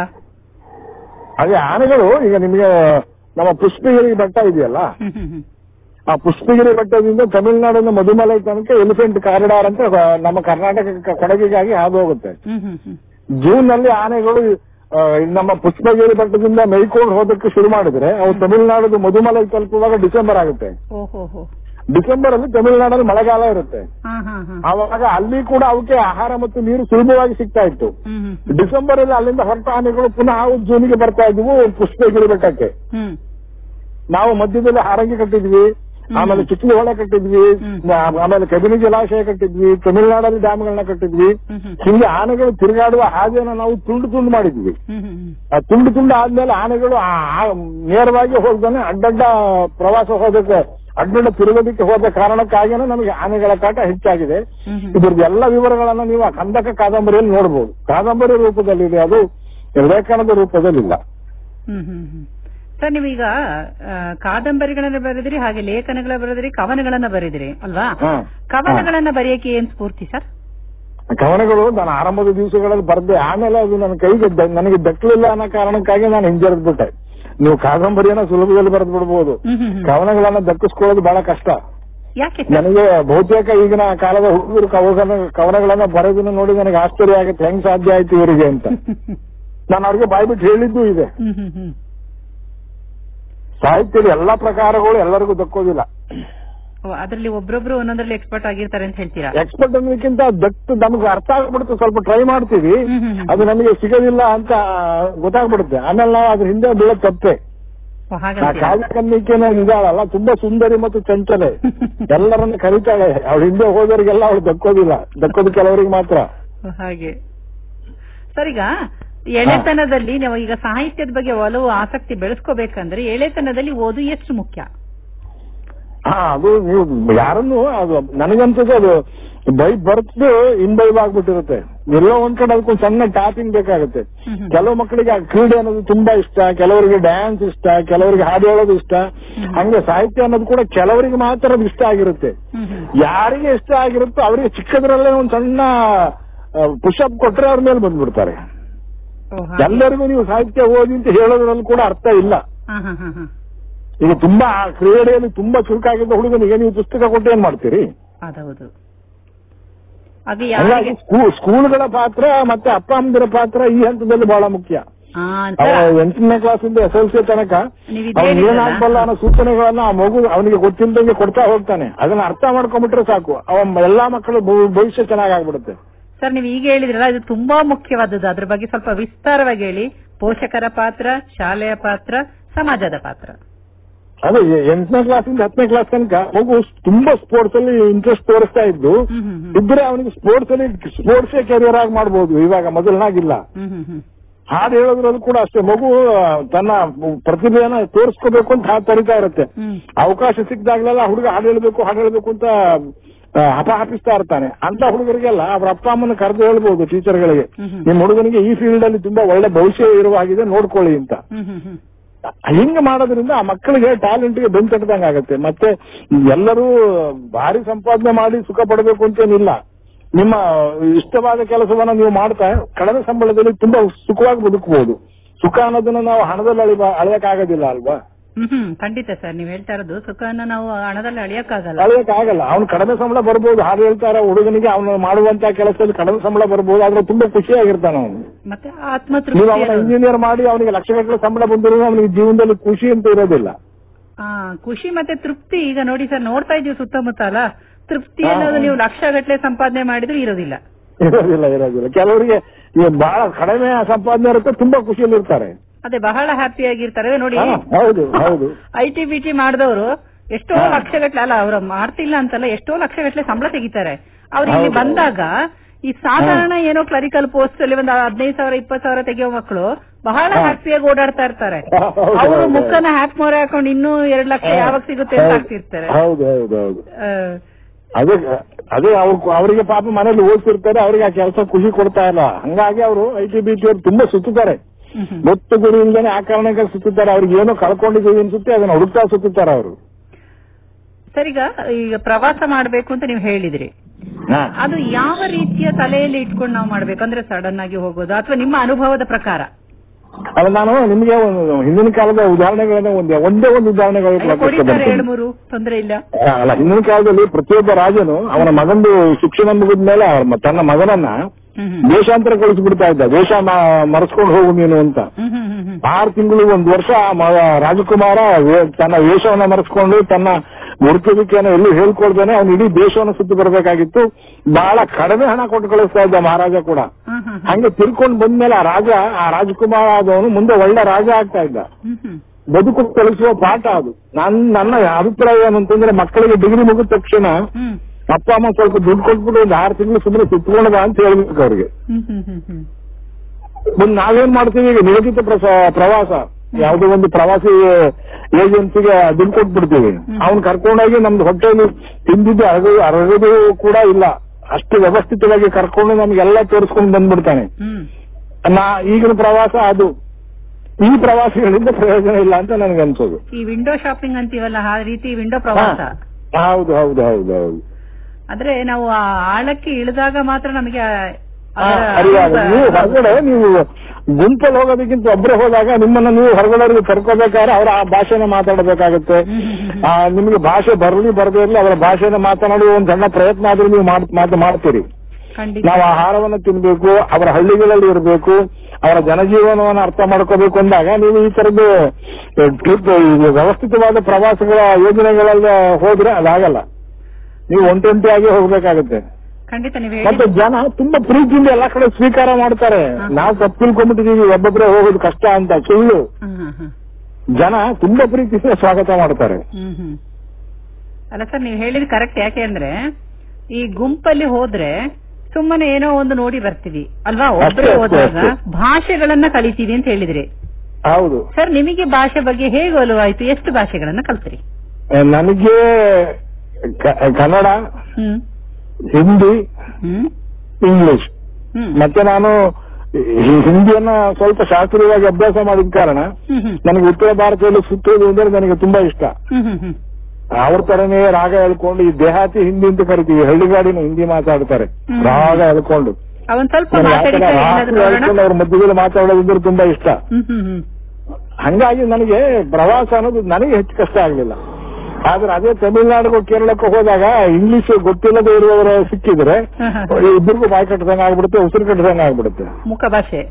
ಅದೇ ಆನೆಗಳು ಈಗ ನಿಮಗೆ ನಮ್ಮ ಪುಷ್ಪಗಿರಿ ಬೆಟ್ಟ ಇದೆಯಲ್ಲ ಹ್ಮ್ ಹ್ಮ್ ಹ್ಮ್ ಆ ಪುಷ್ಪಗಿರಿ ಬೆಟ್ಟದಿಂದ ತಮಿಳುನಾಡಿನ ಮಧುಮಲೈ ತನಕ ಎಲಿಫೆಂಟ್ ಕಾರಿಡಾರ್ ಅಂತ ನಮ್ಮ ಕರ್ನಾಟಕ ಕೊಡಗಿಗಾಗಿ ಹಾದು ಹೋಗುತ್ತೆ ಹ್ಮ್ ಹ್ಮ್ ಹ್ಮ್ ಜೂನ್ ನಲ್ಲಿ ಆನೆಗಳು ಆ, ನಮ್ಮ ಪುಷ್ಪಗಿರಿ ಬೆಟ್ಟದಿಂದ ಮೇಯ್ಕೊಂಡು ಹೋದಕ್ಕೆ ಶುರು ಮಾಡಿದ್ರೆ ಅವು ತಮಿಳುನಾಡಿನ ಮಧುಮಲೈ ತಲುಪುವಾಗ ಡಿಸೆಂಬರ್ ಆಗುತ್ತೆ ಓಹೋ ಹೋ ಡಿಸೆಂಬರ್ ಅಲ್ಲಿ ತಮಿಳುನಾಡಲ್ಲಿ ಮಳೆಗಾಲ ಇರುತ್ತೆ ಹಾ ಹಾ ಹಾ ಆವಾಗ ಅಲ್ಲಿ ಕೂಡ ಅವಕ್ಕೆ ಆಹಾರ ಮತ್ತು ನೀರು ಸುಲಭವಾಗಿ ಸಿಗ್ತಾ ಇತ್ತು ಹ್ಮ್ ಹ್ಮ್ ಹ್ಮ್. ಡಿಸೆಂಬರ್ ಅಲ್ಲಿ ಅಲ್ಲಿಂದ ಹೊರಟ ಆನೆಗಳು ಪುನಃ ಜೂನಿಗೆ ಬರ್ತಾ ಇದ್ವು ಪುಷ್ಪಗಿರಿ ಬೆಟ್ಟಕ್ಕೆ ಹ್ಮ್ ನಾವು ಮಧ್ಯದಲ್ಲಿ ಹಾರಂಗಿ ಕಟ್ಟಿದ್ವಿ ಆಮೇಲೆ ಚಿಕ್ಕಲಿ ಹೊಳೆ ಕಟ್ಟಿದ್ವಿ ಹ್ಮ್. ಆ- ಆಮೇಲೆ ಕಬಿನಿ ಜಲಾಶಯ ಕಟ್ಟಿದ್ವಿ ತಮಿಳುನಾಡಲ್ಲಿ ಡ್ಯಾಮ್ಗಳನ್ನ ಕಟ್ಟಿದ್ವಿ ಹ್ಮ್ ಹ್ಮ್ ಹಿಂಗೆ ಆನೆಗಳು ತಿರುಗಾಡುವ ಹಾದಿಯನ್ನ ನಾವು ತುಂಡು ತುಂಡು ಮಾಡಿದ್ವಿ ಹ್ಮ್ ಹ್ಮ್ ಹ್ಮ್ ಆ ತುಂಡು ತುಂಡು ಆದ್ಮೇಲೆ ಆನೆಗಳು ಆ- ಆ ನೇರವಾಗಿ ಹೋಗ್ದಾನೆ ಅಡ್ಡಡ್ಡ ಪ್ರವಾಸ ಹೋದಕ್ಕೆ ಅಡ್ಡಡ್ಡ ತಿರುಗೋದಕ್ಕೆ ಹೋದ ಕಾರಣಕ್ಕಾಗಿನೇ ನಮಗೆ ಆನೆಗಳ ಕಾಟ ಹೆಚ್ಚಾಗಿದೆ ಹ್ಮ್ ಹ್ಮ್. ಇದ್ರದ್ದು ಎಲ್ಲ ವಿವರಗಳನ್ನ ನೀವು ಆ ಕಂದಕ ಕಾದಂಬರಿಯಲ್ಲಿ ನೋಡಬಹುದು ಕಾದಂಬರಿ ರೂಪದಲ್ಲಿದೆ ಅದು ಲೇಖನದ ರೂಪದಲ್ಲಿಲ್ಲ ಹ್ಮ್ ಹ್ಮ್ ಹ್ಮ್ ಸರ್ ನೀವೀಗ ಆ, ಕಾದಂಬರಿಗಳನ್ನ ಬರೆದ್ರಿ ಹಾಗೆ ಲೇಖನಗಳ ಬರೆದ್ರಿ ಕವನಗಳನ್ನ ಬರೆದ್ರಿ ಅಲ್ವಾ ಹಾ. ಕವನಗಳನ್ನ ಬರೆಯಕ್ಕೆ ಏನ್ ಸ್ಫೂರ್ತಿ ಸರ್ ಕವನಗಳು ನಾನು ಆರಂಭದ ದಿವಸಗಳಲ್ಲಿ ಬರ್ದೆ ಆಮೇಲೆ ಅದು ನನ್ನ ಕೈಗೆ ದ- ನನಗೆ ದಕ್ಕಲಿಲ್ಲ ಅನ್ನೋ ಕಾರಣಕ್ಕಾಗಿ ನಾನು ಹಿಂಜರಿದ್ ಬಿಟ್ಟೆ ನೀವು ಕಾದಂಬರಿಯನ್ನ ಸುಲಭದಲ್ಲಿ ಬರೆದು ಬಿಡ್ಬೋದು ಹ್ಮ್ ಹ್ಮ್ ಹ್ಮ್. ಕವನಗಳನ್ನ ದಕ್ಕಿಸ್ಕೊಳ್ಳೋದು ಬಹಳ ಕಷ್ಟ ಯಾಕೆ ಸರ್ ನನಗೆ ಬಹುತೇಕ ಈಗಿನ ಕಾಲದ ಹುಡುಗರು ಕವನ ಕವನಗಳನ್ನ ಬರೆದನ್ನು ನೋಡಿ ನನಗೆ ಆಶ್ಚರ್ಯ ಆಗುತ್ತೆ ಹೆಂಗ್ ಸಾಧ್ಯ ಆಯ್ತು ಇವರಿಗೆ ಅಂತ ನಾನು ಅವ್ರಿಗೆ ಬಾಯ್ಬಿಟ್ಟು ಹೇಳಿದ್ದು ಇದೆ ಹ್ಮ್ ಹ್ಮ್ ಹ್ಮ್ ಸಾಹಿತ್ಯದ ಎಲ್ಲಾ ಪ್ರಕಾರಗಳು ಎಲ್ಲರಿಗೂ ದಕ್ಕೋದಿಲ್ಲ ಓ, ಅದ್ರಲ್ಲಿ ಒಬ್ರೊಬ್ರು ಒಂದೊಂದ್ರಲ್ಲಿ ಎಕ್ಸ್ಪರ್ಟ್ ಆಗಿರ್ತಾರೆ ಅಂತ ಹೇಳ್ತೀರಾ ಎಕ್ಸ್ಪರ್ಟ್ ಅನ್ನೋದಕ್ಕಿಂತ ದತ್ತು ನಮ್ಗೆ ಅರ್ಥ ಆಗ್ಬಿಡುತ್ತೆ ಸ್ವಲ್ಪ ಟ್ರೈ ಮಾಡ್ತೀವಿ ಹ್ಮ್ ಹ್ಮ್ ಹ್ಮ್. ಅದು ನಮಗೆ ಸಿಗೋದಿಲ್ಲ ಅಂತ ಗೊತ್ತಾಗ್ಬಿಡುತ್ತೆ ಆಮೇಲೆ ನಾವು ಅದ್ರ ಹಿಂದೆ ಬೀಳೋದ್ ತಪ್ಪೆ ಓ, ಆ ಹಾಗಂತೀರಾ? ಕಾವ್ಯ ಕನ್ನಿಕೆನ ನಿಜಾಳಲ್ಲ ತುಂಬಾ ಸುಂದರಿ ಮತ್ತು ಚಂಚಲೆ ಎಲ್ಲರನ್ನ ಕರೀತಾಳೆ ಅವಳ ಹಿಂದೆ ಹೋದವರಿಗೆಲ್ಲ ಅವಳು ದಕ್ಕೋದಿಲ್ಲ ದಕ್ಕೋದು ಕೆಲವರಿಗೆ ಮಾತ್ರ ಓ, ಹಾಗೆ ಸರ್ ಈಗ ಎಳೆತನದಲ್ಲಿ ನಾವು ಈಗ ಸಾಹಿತ್ಯದ ಬಗ್ಗೆ ಒಲವು ಆಸಕ್ತಿ ಬೆಳೆಸ್ಕೋಬೇಕಂದ್ರೆ ಎಳೆತನದಲ್ಲಿ ಓದು ಎಷ್ಟು ಮುಖ್ಯ ಹಾ ಅದು ನೀವು ಯಾರನ್ನು ಅದು ನನಗನ್ಸುತ್ತೆ ಅದು ಬೈ ಬರ್ತ್ ಇನ್ಬೈವ್ ಆಗ್ಬಿಟ್ಟಿರುತ್ತೆ ಎಲ್ಲೋ ಒಂದ್ ಕಡೆ ಅದಕ್ಕೊಂದು ಸಣ್ಣ ಟ್ಯಾಪಿಂಗ್ ಬೇಕಾಗುತ್ತೆ ಹ್ಮ್ ಹ್ಮ್. ಕೆಲವು ಮಕ್ಕಳಿಗೆ ಆ ಕ್ರೀಡೆ ಅನ್ನೋದು ತುಂಬಾ ಇಷ್ಟ ಕೆಲವರಿಗೆ ಡ್ಯಾನ್ಸ್ ಇಷ್ಟ ಕೆಲವರಿಗೆ ಹಾಡು ಹೇಳೋದು ಇಷ್ಟ ಹಂಗೆ ಸಾಹಿತ್ಯ ಅನ್ನೋದು ಕೂಡ ಕೆಲವರಿಗೆ ಮಾತ್ರ ಅದು ಇಷ್ಟ ಆಗಿರುತ್ತೆ ಹ್ಮ್ ಹ್ಮ್. ಯಾರಿಗೆ ಇಷ್ಟ ಆಗಿರುತ್ತೋ ಅವರಿಗೆ ಚಿಕ್ಕದ್ರಲ್ಲೇ ಒಂದ್ ಸಣ್ಣ ಪುಷಪ್ ಕೊಟ್ರೆ ಅವ್ರ ಮೇಲೆ ಬಂದ್ಬಿಡ್ತಾರೆ ಓ, ಹಾಗೆ. ಎಲ್ಲರಿಗೂ ನೀವು ಸಾಹಿತ್ಯ ಓದಿ ಅಂತ ಹೇಳೋದ್ರಲ್ಲಿ ಕೂಡ ಅರ್ಥ ಇಲ್ಲ ಹಾ, ಹಾ, ಹಾ, ಹಾ. ಈಗ ತುಂಬಾ ಆ ಕ್ರೀಡೆಯಲ್ಲಿ ತುಂಬಾ ಚುರುಕಾಗಿದ್ದ ಹುಡುಗನಿಗೆ ನೀವು ಪುಸ್ತಕ ಕೊಟ್ಟು ಏನ್ ಮಾಡ್ತೀರಿ ಅದೌದು ಅದು ಹಂಗಾಗಿ ಯಾರಿಗೆ ಸ್ಕೂ- ಸ್ಕೂಲ್ಗಳ ಪಾತ್ರ ಮತ್ತೆ ಅಪ್ಪ ಅಮ್ಮದಿರ ಪಾತ್ರ ಈ ಹಂತದಲ್ಲಿ ಬಹಳ ಮುಖ್ಯ ಆ, ಅವ ಸರ್, ಎಂಟನೇ ಕ್ಲಾಸಿಂದ ಎಸ್ ಎಲ್ ಸಿ ತನಕ ನೀವು ಇದ್ ಅವನು ಹೇಳಿದ್ರಲ್ಲ? ಏನಾಗಬಲ್ಲ ಅನ್ನೋ ಸೂಚನೆಗಳನ್ನ ಆ ಮಗು ಅವನಿಗೆ ಗೊತ್ತಿಲ್ಲದಂಗೆ ಕೊಡ್ತಾ ಹೋಗ್ತಾನೆ ಅದನ್ನ ಅರ್ಥ ಮಾಡ್ಕೊಂಡ್ಬಿಟ್ರೆ ಸಾಕು ಅವ ಎಲ್ಲಾ ಮಕ್ಕಳು ಭವಿ- ಭವಿಷ್ಯ ಚೆನ್ನಾಗಾಗ್ಬಿಡುತ್ತೆ ಸರ್ ನೀವು ಈಗ ಹೇಳಿದ್ರಲ್ಲ ಇದು ತುಂಬಾ ಮುಖ್ಯವಾದದ್ದು ಅದ್ರ ಬಗ್ಗೆ ಸ್ವಲ್ಪ ವಿಸ್ತಾರವಾಗಿ ಹೇಳಿ ಪೋಷಕರ ಪಾತ್ರ ಶಾಲೆಯ ಪಾತ್ರ ಸಮಾಜದ ಪಾತ್ರ ಅದೇ ಎ- ಎಂಟನೇ ಕ್ಲಾಸಿಂದ ಹತ್ತನೇ ಕ್ಲಾಸ್ ತನಕ ಮಗು ತುಂಬಾ ಸ್ಪೋರ್ಟ್ಸ್ ಅಲ್ಲಿ ಇಂಟ್ರೆಸ್ಟ್ ತೋರಿಸ್ತಾ ಇದ್ದು ಹ್ಮ್ ಹ್ಮ್ ಹ್ಮ್. ಇದ್ರೆ ಅವನಿಗೆ ಸ್ಪೋರ್ಟ್ಸ್ ಅಲ್ಲಿ ಸ್ಪೋರ್ಟ್ಸ್ ಕೆರಿಯರ್ ಆಗಿ ಮಾಡ್ಬೋದು ಇವಾಗ ಮೊದಲನಾಗಿಲ್ಲ ಹ್ಮ್ ಹ್ಮ್ ಹ್ಮ್ ಹಾಡು ಹೇಳೋದ್ರಲ್ಲೂ ಕೂಡ ಅಷ್ಟೇ ಮಗು ಆ, ತನ್ನ ಪ್ರತಿಭೆಯನ್ನ ತೋರಿಸ್ಕೋಬೇಕು ಅಂತ ಹಾಡು ತರಿತಾ ಇರುತ್ತೆ ಹ್ಮ್ ಅವಕಾಶ ಸಿಕ್ಕಿದಾಗ್ಲೆಲ್ಲ ಹುಡುಗ ಹಾಡು ಹೇಳ್ಬೇಕು ಹಾಡು ಹೇಳ್ಬೇಕು ಅಂತ ಆ, ಹಪಾಹಪಿಸ್ತಾ ಇರ್ತಾನೆ ಅಂತ ಹುಡುಗರಿಗೆಲ್ಲ ಅವ್ರ ಅಪ್ಪ ಅಮ್ಮನ ಕರೆದು ಹೇಳ್ಬೋದು ಟೀಚರ್ಗಳಿಗೆ ಹ್ಮ್ ಹ್ಮ್. ನಿಮ್ ಹುಡುಗನಿಗೆ ಈ ಫೀಲ್ಡ್ ಅಲ್ಲಿ ತುಂಬಾ ಒಳ್ಳೆ ಭವಿಷ್ಯ ಇರುವ ಹಾಗಿದೆ ನೋಡ್ಕೊಳ್ಳಿ ಅಂತ ಹ್ಮ್ ಹ್ಮ್ ಹ್ಮ್ ಹಿಂಗ ಮಾಡೋದ್ರಿಂದ ಆ ಮಕ್ಕಳಿಗೆ ಟ್ಯಾಲೆಂಟ್ಗೆ ಬೆಂಚ್ ತಟ್ಟದಂಗ ಆಗುತ್ತೆ ಮತ್ತೆ ಎಲ್ಲರೂ ಭಾರಿ ಸಂಪಾದನೆ ಮಾಡಿ ಸುಖ ಪಡಬೇಕು ಅಂತೇನಿಲ್ಲ ನಿಮ್ಮ ಇಷ್ಟವಾದ ಕೆಲಸವನ್ನ ನೀವು ಮಾಡ್ತಾ ಕಡಿಮೆ ಸಂಬಳದಲ್ಲಿ ತುಂಬಾ ಸುಖವಾಗಿ ಬದುಕಬಹುದು ಸುಖ ಅನ್ನೋದನ್ನ ನಾವು ಹಣದಲ್ಲಿ ಅಳಿಬ ಅಳೆಯಕ್ಕಾಗೋದಿಲ್ಲ ಅಲ್ವಾ ಹ್ಮ್ ಹ್ಮ್ ಖಂಡಿತ ಸರ್ ನೀವ್ ಹೇಳ್ತಾ ಇರೋದು ಸುಖವನ್ನು ನಾವು ಹಣದಲ್ಲಿ ಅಳಿಯಕ್ಕಾಗಲ್ಲ ಅಳೆಯಕ್ಕಾಗಲ್ಲ ಅವ್ನು ಕಡಿಮೆ ಸಂಬಳ ಬರ್ಬೋದು ಹಾಡು ಹೇಳ್ತಾರ ಹುಡುಗನಿಗೆ ಅವನು ಮಾಡುವಂತ ಕೆಲಸದಲ್ಲಿ ಕಡಿಮೆ ಸಂಬಳ ಬರ್ಬೋದು ಆದ್ರೆ ತುಂಬಾ ಖುಷಿಯಾಗಿರ್ತಾನ ಅವನು ಮತ್ತೆ ನೀವು ಆತ್ಮತೃಪ್ತಿ ಅವನ ಅನ್ನೋದು. ಇಂಜಿನಿಯರ್ ಮಾಡಿ ಅವನಿಗೆ ಲಕ್ಷಗಟ್ಟಲೆ ಸಂಬಳ ಬಂದರೂ ಅವನಿಗೆ ಜೀವನದಲ್ಲಿ ಖುಷಿ ಅಂತ ಇರೋದಿಲ್ಲ ಆ ಖುಷಿ ಮತ್ತೆ ತೃಪ್ತಿ ಈಗ ನೋಡಿ ಸರ್ ನೋಡ್ತಾ ಇದೀವಿ ಸುತ್ತಮುತ್ತ ಅಲ್ಲ ತೃಪ್ತಿ ಹಾ, ಅನ್ನೋದು ಹಾ. ನೀವು ಲಕ್ಷಗಟ್ಟಲೆ ಸಂಪಾದನೆ ಮಾಡಿದ್ರು ಇರೋದಿಲ್ಲ ಇರೋದಿಲ್ಲ ಇರೋದಿಲ್ಲ ಕೆಲವರಿಗೆ ಈ ಬಹಳ ಕಡಿಮೆ ಸಂಪಾದನೆ ಇರುತ್ತೆ ತುಂಬಾ ಖುಷಿಯಲ್ಲಿ ಇರ್ತಾರೆ ಅದೇ ಬಹಳ ಹ್ಯಾಪಿ ಆಗಿರ್ತಾರೆ ನೋಡಿ ಹಾ, ಹೌದು ಹೌದು ಐ ಟಿ ಬಿ ಟಿ ಮಾಡಿದವರು ಎಷ್ಟೋ ಹಾ. ಲಕ್ಷಗಟ್ಲೆ ಅಲ್ಲ ಅವ್ರ ಮಾಡ್ತಿಲ್ಲ ಅಂತಲ್ಲ ಎಷ್ಟೋ ಲಕ್ಷಗಟ್ಲೆ ಸಂಬಳ ತೆಗಿತಾರೆ ಅವ್ರು ಇಲ್ಲಿ ಹೌದು. ಬಂದಾಗ ಈ ಸಾಧಾರಣ ಏನೋ ಕ್ಲರಿಕಲ್ ಪೋಸ್ಟ್ ಅಲ್ಲಿ ಒಂದು ಹದಿನೈದು ಸಾವಿರ ಇಪ್ಪತ್ತು ಸಾವಿರ ತೆಗಿಯೋ ಮಕ್ಕಳು ಬಹಳ ಹಾ. ಹ್ಯಾಪಿಯಾಗಿ ಓಡಾಡ್ತಾ ಇರ್ತಾರೆ ಹೌದು, ಅವರು ಹೌದು. ಮುಖನ ಹ್ಯಾಪ್ ಮೊರೆ ಹಾಕೊಂಡು ಇನ್ನೂ ಎರಡ್ ಲಕ್ಷ ಯಾವಾಗ ಸಿಗುತ್ತೆ ಅಂತ ಆಗ್ತಿರ್ತಾರೆ ಹೌದು ಹೌದು ಹೌದು ಆ, ಅದೇ ಅದೇ ಅವ್ರು ಅವರಿಗೆ ಪಾಪ ಮನೇಲಿ ಓದಿಸಿರ್ತಾರೆ ಅವ್ರಿಗೆ ಆ ಕೆಲಸ ಖುಷಿ ಕೊಡ್ತಾ ಇಲ್ಲ ಹಂಗಾಗಿ ಅವರು ಐ ಟಿ ಬಿ ಟಿ ಅವ್ರು ತುಂಬಾ ಸುತ್ತುತ್ತಾರೆ ಹ್ಮ್ ಹ್ಮ್. ಗೊತ್ತು ಗುರಿ ಇಲ್ದೇನೆ ಆ ಕಾರಣಕ್ಕೆ ಸುತ್ತುತ್ತಾರೆ ಅವ್ರಿಗೆ ಏನೋ ಕಳ್ಕೊಂಡಿದ್ದೀವಿ ಅನ್ಸುತ್ತೆ ಅದನ್ನ ಹುಡುಕ್ತಾ ಸುತ್ತುತ್ತಾರೆ ಅವರು ಸರ್ ಈಗ ಈಗ ಪ್ರವಾಸ ಮಾಡ್ಬೇಕು ಅಂತ ನೀವು ಹೇಳಿದ್ರಿ ಅದು ಯಾವ ರೀತಿಯ ತಲೆಯಲ್ಲಿ ಇಟ್ಕೊಂಡು ನಾವು ಮಾಡ್ಬೇಕು ಅಂದ್ರೆ ಸಡನ್ ಆಗಿ ಹೋಗೋದು ಅಥವಾ ನಿಮ್ಮ ಅನುಭವದ ಪ್ರಕಾರ ಅಲ್ಲ ನಾನು ನಿಮ್ಗೆ ಒಂದು ಹಿಂದಿನ ಕಾಲದ ಉದಾಹರಣೆಗಳನ್ನ ಒಂದೇ ಒಂದೇ ಒಂದು ಉದಾಹರಣೆಗಳು ಅಯ್ಯೋ, ಕೊಡಿ ಸರ್ ಎರಡು ಮೂರು ತೊಂದರೆ ಇಲ್ಲ ಅಲ್ಲ ಹಿಂದಿನ ಕಾಲದಲ್ಲಿ ಪ್ರತಿಯೊಬ್ಬ ರಾಜನು ಅವನ ಮಗಂದು ಶಿಕ್ಷಣ ಮುಗಿದ ಮೇಲೆ ತನ್ನ ಮಗನನ್ನ ಹ್ಮ್ ಹ್ಮ್. ದೇಶಾಂತರ ಕಳಿಸ್ಬಿಡ್ತಾ ಇದ್ದ ದೇಶ ಮ- ಮರೆಸ್ಕೊಂಡು ಹೋಗು ನೀನು ಅಂತ ಹ್ಮ್ ಹ್ಮ್ ಹ್ಮ್ ಹ್ಮ್. ಆರು ತಿಂಗಳು ಒಂದು ವರ್ಷ ಆ ಮ- ರಾಜಕುಮಾರ ವೇ- ತನ್ನ ವೇಷವನ್ನ ಮರೆಸ್ಕೊಂಡು ತನ್ನ ಗುರುತಿಕೆಯನ್ನು ಎಲ್ಲೂ ಹೇಳ್ಕೊಳ್ದೇನೆ ಅವ್ನು ಇಡೀ ದೇಶವನ್ನು ಸುತ್ತಿ ಬರಬೇಕಾಗಿತ್ತು ಬಹಳ ಕಡಿಮೆ ಹಣ ಕೊಟ್ಟು ಕಳಿಸ್ತಾ ಇದ್ದ ಮಹಾರಾಜ ಕೂಡ ಹ್ಮ್ ಹ್ಮ್ ಹ್ಮ್. ಹಂಗೆ ತಿರ್ಕೊಂಡು ಬಂದ್ಮೇಲೆ ಆ ರಾಜ ಆ ರಾಜಕುಮಾರ ಆದವನು ಮುಂದೆ ಒಳ್ಳೆ ರಾಜ ಆಗ್ತಾ ಇದ್ದ ಹ್ಮ್ ಹ್ಮ್. ಬದುಕು ಕಲಿಸುವ ಪಾಠ ಅದು ನನ್ ನನ್ನ ಅಭಿಪ್ರಾಯ ಏನಂತಂದ್ರೆ ಮಕ್ಕಳಿಗೆ ಡಿಗ್ರಿ ಮುಗಿದ ತಕ್ಷಣ ಹ್ಮ್ ಅಪ್ಪ ಅಮ್ಮ ಸ್ವಲ್ಪ ದುಡ್ಡು ಕೊಟ್ಬಿಟ್ಟು ಒಂದು ಆರು ತಿಂಗಳು ಸುಮ್ಮನೆ ಸುತ್ಕೊಂಡು ಬಾ ಅಂತ ಹೇಳ್ಬೇಕು ಅವ್ರಿಗೆ ಹ್ಮ್ ಹ್ಮ್ ಹ್ಮ್ ಹ್ಮ್. ಒಂದು ನಾವೇನ್ ಮಾಡ್ತೀವಿ ಈಗ ನಿಗದಿತ ಪ್ರಸ- ಪ್ರವಾಸ ಯಾವುದೋ ಒಂದು ಪ್ರವಾಸಿ ಏಜೆನ್ಸಿಗೆ ದುಡ್ಡು ಕೊಟ್ಬಿಡ್ತೀವಿ ಅವ್ನು ಕರ್ಕೊಂಡೋಗಿ ನಮ್ದು ಹೊಟ್ಟೆಯಲ್ಲಿ ತಿಂದಿದ್ದು ಅರಗು ಅರಗದು ಕೂಡ ಇಲ್ಲ ಅಷ್ಟು ವ್ಯವಸ್ಥಿತವಾಗಿ ಕರ್ಕೊಂಡು ನಮ್ಗೆಲ್ಲ ತೋರಿಸ್ಕೊಂಡು ಬಂದ್ಬಿಡ್ತಾನೆ ಹ್ಮ್ ನಾ ಈಗಿನ ಪ್ರವಾಸ ಅದು ಈ ಪ್ರವಾಸಿಗಳಿಂದ ಪ್ರಯೋಜನ ಇಲ್ಲ ಅಂತ ನನಗೆ ಅನ್ಸೋದು ಈ ವಿಂಡೋ ಶಾಪಿಂಗ್ ಅಂತೀವಲ್ಲ ಆ ರೀತಿ ವಿಂಡೋ ಪ್ರವಾಸ ಹಾ. ಹೌದು ಹೌದು ಹೌದು ಹೌದು ಆದ್ರೆ ನಾವು ಆ ಆಳಕ್ಕೆ ಇಳಿದಾಗ ಮಾತ್ರ ನಮಗೆ ಆ- ಹಾ, ಅದರ ಅರಿವಾಗ ಅನುಭವ- ನೀವು ಹೊರಗಡೆ ನೀವು ಗುಂಪಲ್ಲಿ ಹೋಗೋದಕ್ಕಿಂತ ಒಬ್ಬರೇ ಹೋದಾಗ ನಿಮ್ಮನ್ನ ನೀವು ಹೊರಗಡೆ ಕರ್ಕೋಬೇಕಾದ್ರೆ ಅವರ ಆ ಭಾಷೆನ ಮಾತಾಡಬೇಕಾಗುತ್ತೆ ಆ, ನಿಮಗೆ ಭಾಷೆ ಬರಲಿ ಬರದೇ ಇರಲಿ ಅವರ ಭಾಷೆನ ಮಾತನಾಡುವ ಒಂದು ಸಣ್ಣ ಪ್ರಯತ್ನ ಆದ್ರೂ ನೀವು ಮಾಡ್- ಮಾತು ಮಾಡ್ತೀರಿ ಖಂಡಿತ ನಾವು ಆಹಾರವನ್ನು ತಿನ್ಬೇಕು ಅವರ ಹಳ್ಳಿಗಳಲ್ಲಿ ಇರಬೇಕು ಅವರ ಜನಜೀವನವನ್ನು ಅರ್ಥ ಮಾಡ್ಕೋಬೇಕು ಅಂದಾಗ ನೀವು ಈ ತರದ್ದು ಟ್ರಿಪ್ ವ್ಯವಸ್ಥಿತವಾದ ಪ್ರವಾಸಗಳ ಯೋಜನೆಗಳೆಲ್ಲ ಹೋದ್ರೆ ಅದಾಗಲ್ಲ ನೀವು ಒಂಟೊಂಟಿಯಾಗಿ ಹೋಗ್ಬೇಕಾಗುತ್ತೆ ಖಂಡಿತ ನೀವು ಮತ್ತೆ ಹೇಳಿ ಜನ ತುಂಬಾ ಪ್ರೀತಿಯಿಂದ ಎಲ್ಲಾ ಕಡೆ ಸ್ವೀಕಾರ ಮಾಡ್ತಾರೆ ನಾವು ತಪ್ಪು ತಿಳ್ಕೊಂಡ್ಬಿಟ್ಟಿದೀವಿ ಒಬ್ಬೊಬ್ಬರೇ ಹೋಗೋದು ಕಷ್ಟ ಅಂತ ಸುಳ್ಳು ಹ್ಮ್ ಹ್ಮ್ ಹ್ಮ್. ಜನ ತುಂಬಾ ಪ್ರೀತಿಯಿಂದ ಸ್ವಾಗತ ಮಾಡ್ತಾರೆ ಹ್ಮ್ ಹ್ಮ್ ಅಲ್ಲ ಸರ್ ನೀವು ಹೇಳಿದ್ ಕರೆಕ್ಟ್ ಯಾಕೆ ಅಂದ್ರೆ ಈ ಗುಂಪಲ್ಲಿ ಹೋದ್ರೆ ಸುಮ್ಮನೆ ಏನೋ ಒಂದು ನೋಡಿ ಬರ್ತೀವಿ ಅಲ್ವಾ ಒಬ್ಬರೇ ಅಷ್ಟೇ, ಹೋದಾಗ ಅಷ್ಟೇ. ಭಾಷೆಗಳನ್ನ ಕಲಿತೀವಿ ಅಂತ ಹೇಳಿದ್ರಿ ಹೌದು ಸರ್ ನಿಮಗೆ ಭಾಷೆ ಬಗ್ಗೆ ಹೇಗೆ ಒಲವಾಯ್ತು ಎಷ್ಟು ಭಾಷೆಗಳನ್ನ ಕಲ್ತ್ರಿ ನನಗೆ ಕ- Kannada hmm Hindi hmm English hmm ಮತ್ತೆ ನಾನು ಹಿ- ಹಿಂದಿಯನ್ನ ಸ್ವಲ್ಪ ಶಾಸ್ತ್ರೀಯವಾಗಿ ಅಭ್ಯಾಸ ಮಾಡಿದ ಕಾರಣ ಹ್ಮ್ ಹ್ಮ್ ನನಗೆ ಉತ್ತರ ಭಾರತದಲ್ಲಿ ಸುತ್ತೋದು ಅಂದ್ರೆ ನನಗೆ ತುಂಬಾ ಇಷ್ಟ ಹ್ಮ್ ಹ್ಮ್ ಹ್ಮ್ ಅವ್ರ ತರನೇ ರಾಗ ಹೇಳ್ಕೊಂಡು ಈ ದೇಹಾತಿ ಹಿಂದಿ ಅಂತ ಕರಿತೀವಿ ಹಳ್ಳಿಗಾಡಿನ ಹಿಂದಿ ಮಾತಾಡ್ತಾರೆ ಹ್ಮ್. ರಾಗ ಹೇಳ್ಕೊಂಡು ಅವನ್ ಸ್ವಲ್ಪ ನನಗೆ ಆ ಮಾತಾಡಿ ಥರ ಸರ್ ರಾಗ ಏನಾದ್ರು ನೋಡೋಣ ಹೇಳ್ಕೊಂಡು ಅವ್ರ ಮಧ್ಯದಲ್ಲಿ ಮಾತಾಡೋದಂದ್ರೆ ತುಂಬಾ ಇಷ್ಟ ಹ್ಮ್ ಹ್ಮ್ ಹ್ಮ್ ಹಂಗಾಗಿ ನನಗೆ ಪ್ರವಾಸ ಅನ್ನೋದು ನನಗೆ ಹೆಚ್ಚು ಕಷ್ಟ ಆಗ್ಲಿಲ್ಲ ಆದ್ರೆ ಅದೇ ತಮಿಳ್ನಾಡಿಗೂ ಕೇರಳಕ್ಕೂ ಹೋದಾಗ ಇಂಗ್ಲಿಷ್ ಗೊತ್ತಿಲ್ಲದೆ ಇರುವವರು ಸಿಕ್ಕಿದ್ರೆ ಇಬ್ಬರಿಗೂ ಬಾಯಿ ಕಟ್ಟದಂಗ ಆಗ್ಬಿಡುತ್ತೆ ಉಸಿರು ಕಟ್ಟದಂಗ ಆಗ್ಬಿಡುತ್ತೆ ಮುಖ ಭಾಷೆ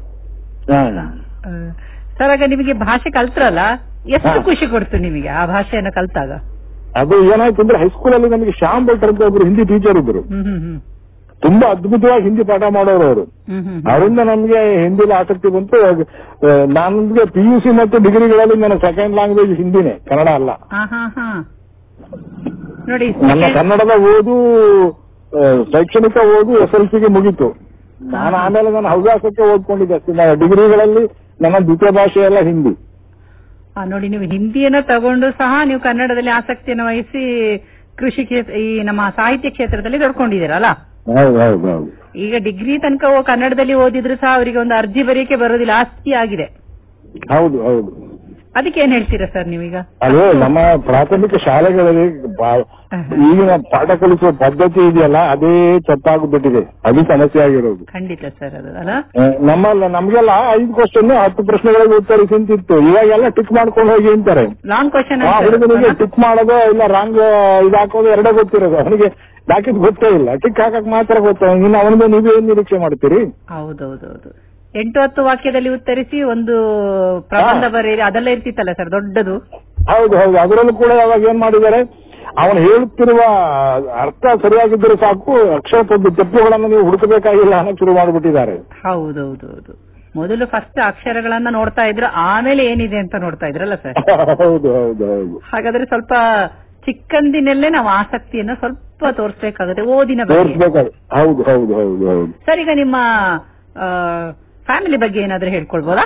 ಸರ್ ಆಗ ನಿಮಗೆ ಭಾಷೆ ಕಲ್ತ್ರಲ್ಲ ಎಷ್ಟು ಹಾ. ಖುಷಿ ಕೊಡ್ತು ನಿಮಗೆ ಆ ಭಾಷೆಯನ್ನು ಕಲ್ತಾಗ ಅದು ಏನಾಯ್ತು ಅಂದ್ರೆ ಹೈಸ್ಕೂಲಲ್ಲಿ ನಮಗೆ ಶ್ಯಾಮ್ ಭಟ್ರ್ ಅಂತ ಒಬ್ರು ಹಿಂದಿ ಟೀಚರ್ ಇದ್ರು ಹ್ಮ್ ಹ್ಮ್ ಹ್ಮ್ ತುಂಬಾ ಅದ್ಭುತವಾಗಿ ಹಿಂದಿ ಪಾಠ ಮಾಡೋರು ಅವರು ಹ್ಮ್ ಹ್ಮ್ ಹ್ಮ್. ಅವರಿಂದ ನಮಗೆ ಹಿಂದಿಲಿ ಆಸಕ್ತಿ ಬಂತು ನನಗೆ ಪಿ ಯು ಸಿ ಮತ್ತು ಡಿಗ್ರಿಗಳಲ್ಲಿ ನನ್ನ ಸೆಕೆಂಡ್ ಲ್ಯಾಂಗ್ವೇಜ್ ಹಿಂದಿನೇ ಕನ್ನಡ ಅಲ್ಲ ಹಾ ಹಾ ಹಾ ನೋಡಿ ನನ್ನ ಕನ್ನಡದ ಓದು ಆ, ಶೈಕ್ಷಣಿಕ ಓದು ಎಸ್ ಎಲ್ ಸಿಗೆ ಮುಗೀತು ನಾನು ಆಮೇಲೆ ನನ್ನ ಹವ್ಯಾಸಕ್ಕೆ ಓದ್ಕೊಂಡಿದ್ದೆ ಅಷ್ಟೇ. ನಾನು ಡಿಗ್ರಿಗಳಲ್ಲಿ ನನ್ನ ದ್ವಿತೀಯ ಭಾಷೆ ಎಲ್ಲ ಹಿಂದಿ ಆ, ನೋಡಿ ನೀವು ಹಿಂದಿಯನ್ನ ತಗೊಂಡು ಸಹ ನೀವು ಕನ್ನಡದಲ್ಲಿ ಆಸಕ್ತಿಯನ್ನು ವಹಿಸಿ ಕೃಷಿ ಕ್ಷೇತ್ರ ಈ ನಮ್ಮ ಸಾಹಿತ್ಯ ಕ್ಷೇತ್ರದಲ್ಲಿ ದೊಡ್ಕೊಂಡಿದ್ದೀರಲ್ಲ ಹೌದು ಹೌದು ಹೌದು ಈಗ ಡಿಗ್ರಿ ತನಕ ಓ- ಕನ್ನಡದಲ್ಲಿ ಓದಿದ್ರು ಸಹ ಅವರಿಗೆ ಒಂದು ಅರ್ಜಿ ಬರೆಯಕ್ಕೆ ಬರೋದಿಲ್ಲ ಆಸ್ತಿ ಆಗಿದೆ ಹೌದು ಹೌದು ಅದಕ್ಕೆ ಏನ್ ಹೇಳ್ತೀರಾ ಸರ್ ನೀವೀಗ ಅದು ನಮ್ಮ ಪ್ರಾಥಮಿಕ ಶಾಲೆಗಳಲ್ಲಿ ಬಾ- ಈಗಿನ ಪಾಠ ಕಲಿಸುವ ಪದ್ಧತಿ ಇದೆಯಲ್ಲ ಅದೇ ತಪ್ಪಾಗ್ಬಿಟ್ಟಿದೆ ಅದು ಸಮಸ್ಯೆ ಆಗಿರೋದು ಖಂಡಿತ ಸರ್ ಅದು ಅಲ್ಲ ಆ, ನಮ್ಮಲ್ಲ ನಮ್ಗೆಲ್ಲ ಐದು ಕ್ವಶನ್ ಹತ್ತು ಪ್ರಶ್ನೆಗಳಿಗೆ ಉತ್ತರಿಸಿ ಅಂತಿತ್ತು ಇವಾಗೆಲ್ಲ ಟಿಕ್ ಮಾಡ್ಕೊಂಡು ಹೋಗಿ ಅಂತಾರೆ ಲಾಂಗ್ ಕ್ವಶನ್ ಆ ಹುಡುಗನಿಗೆ ಟಿಕ್ ಮಾಡೋದು ಇಲ್ಲ ರಾಂಗ್ ಇದು ಹಾಕೋದು ಎರಡೇ ಗೊತ್ತಿರೋದು ಅವನಿಗೆ ಹಾಕಿದ್ ಗೊತ್ತೇ ಇಲ್ಲ ಟಿಕ್ ಹಾಕಕ್ ಮಾತ್ರ ಗೊತ್ತ ಇನ್ನು ಅವನಿಗೆ ನೀವೇನ್ ನಿರೀಕ್ಷೆ ಮಾಡ್ತೀರಿ ಹೌದೌದೌದು ಎಂಟು ಹತ್ತು ವಾಕ್ಯದಲ್ಲಿ ಉತ್ತರಿಸಿ ಒಂದು ಪ್ರಬಂಧ ಹಾ. ಬರೀರಿ ಅದೆಲ್ಲ ಇರ್ತಿತ್ತಲ್ಲ ಸರ್ ದೊಡ್ಡದು ಹೌದು ಹೌದು ಅದರಲ್ಲೂ ಕೂಡ ಯಾವಾಗ ಏನ್ ಮಾಡಿದ್ದಾರೆ ಅವನು ಹೇಳುತ್ತಿರುವ ಅರ್ಥ ಸರಿಯಾಗಿದ್ದರೆ ಸಾಕು ಅಕ್ಷರ ತಪ್ಪು- ತಪ್ಪುಗಳನ್ನು ನೀವು ಹುಡುಕಬೇಕಾಗಿಲ್ಲ ಅನ್ನೋ ಶುರು ಮಾಡಿಬಿಟ್ಟಿದ್ದಾರೆ ಹೌದೌದೌದು ಮೊದಲು ಫಸ್ಟ್ ಅಕ್ಷರಗಳನ್ನ ನೋಡ್ತಾ ಇದ್ರು ಆಮೇಲೆ ಏನಿದೆ ಅಂತ ನೋಡ್ತಾ ಇದ್ರಲ್ಲ ಸರ್ ಹೌದು ಹೌದು ಹೌದು ಹಾಗಾದ್ರೆ ಸ್ವಲ್ಪ ಚಿಕ್ಕಂದಿನಲ್ಲೇ ನಾವು ಆಸಕ್ತಿಯನ್ನು ಸ್ವಲ್ಪ ತೋರಿಸಬೇಕಾಗುತ್ತೆ ಓದಿನ ಬಗ್ಗೆ ತೋರಿಸ್ಬೇಕಾಗಿ ಹೌದು ಹೌದು ಹೌದು ಹೌದು ಸರ್ ಈಗ ನಿಮ್ಮ ಫ್ಯಾಮಿಲಿ ಬಗ್ಗೆ ಏನಾದ್ರೂ ಹೇಳ್ಕೊಳ್ಬೋದಾ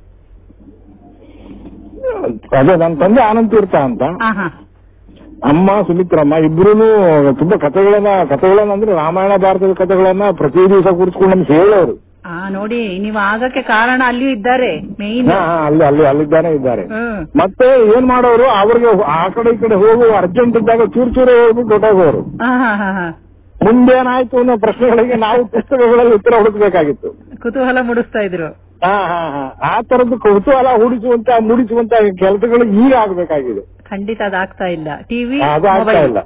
ಅದೇ ನನ್ನ ತಂದೆ ಆನಂದ್ ತೀರ್ಥ ಅಂತ ಹಾ ಹಾ ಅಮ್ಮ ಸುಮಿತ್ರಮ್ಮ ಇಬ್ರು ತುಂಬಾ ಕಥೆಗಳನ್ನ ಕಥೆಗಳನ್ನ ಅಂದ್ರೆ ರಾಮಾಯಣ ಭಾರತದ ಕಥೆಗಳನ್ನ ಪ್ರತಿ ದಿವಸ ಕೂರಿಸ್ಕೊಂಡು ನಮ್ಗೆ ಹೇಳೋರು ಆ ನೋಡಿ ನೀವು ಆಗಕ್ಕೆ ಕಾರಣ ಅಲ್ಲಿಯೂ ಇದ್ದಾರೆ ಮೇಯ್ನ್ ಹಾ, ಹಾ, ಅಲ್ಲಿ ಅಲ್ಲಿ ಅಲ್ಲಿದ್ದಾನೆ ಇದ್ದಾರೆ ಹ್ಮ್ ಮತ್ತೆ ಏನ್ ಮಾಡೋರು ಅವ್ರಿಗೆ ಆ ಕಡೆ ಈ ಕಡೆ ಹೋಗು ಅರ್ಜೆಂಟ್ ಇದ್ದಾಗ ಚೂರು ಚೂರು ಹೇಳ್ಬಿಟ್ಟು ಹೊಟ್ಟೋಗೋರು ಹಾ ಹಾ ಹಾ ಹಾ ಮುಂದೇನಾಯ್ತು ಅನ್ನೋ ಪ್ರಶ್ನೆಗಳಿಗೆ ನಾವು ಪುಸ್ತಕಗಳಲ್ಲಿ ಉತ್ತರ ಹುಡುಕಬೇಕಾಗಿತ್ತು ಕುತೂಹಲ ಮೂಡಿಸ್ತಾ ಇದ್ರು ಹಾ ಹಾ ಹಾ ಆ ತರದ್ದು ಕುತೂಹಲ ಹೂಡಿಸುವಂತ ಮೂಡಿಸುವಂತ ಕೆಲಸಗಳು ಈಗ ಆಗ್ಬೇಕಾಗಿದೆ ಖಂಡಿತ ಅದಾಗ್ತಾ ಇಲ್ಲ ಟಿವಿ ಅದು ಆಗ್ತಾ ಇಲ್ಲ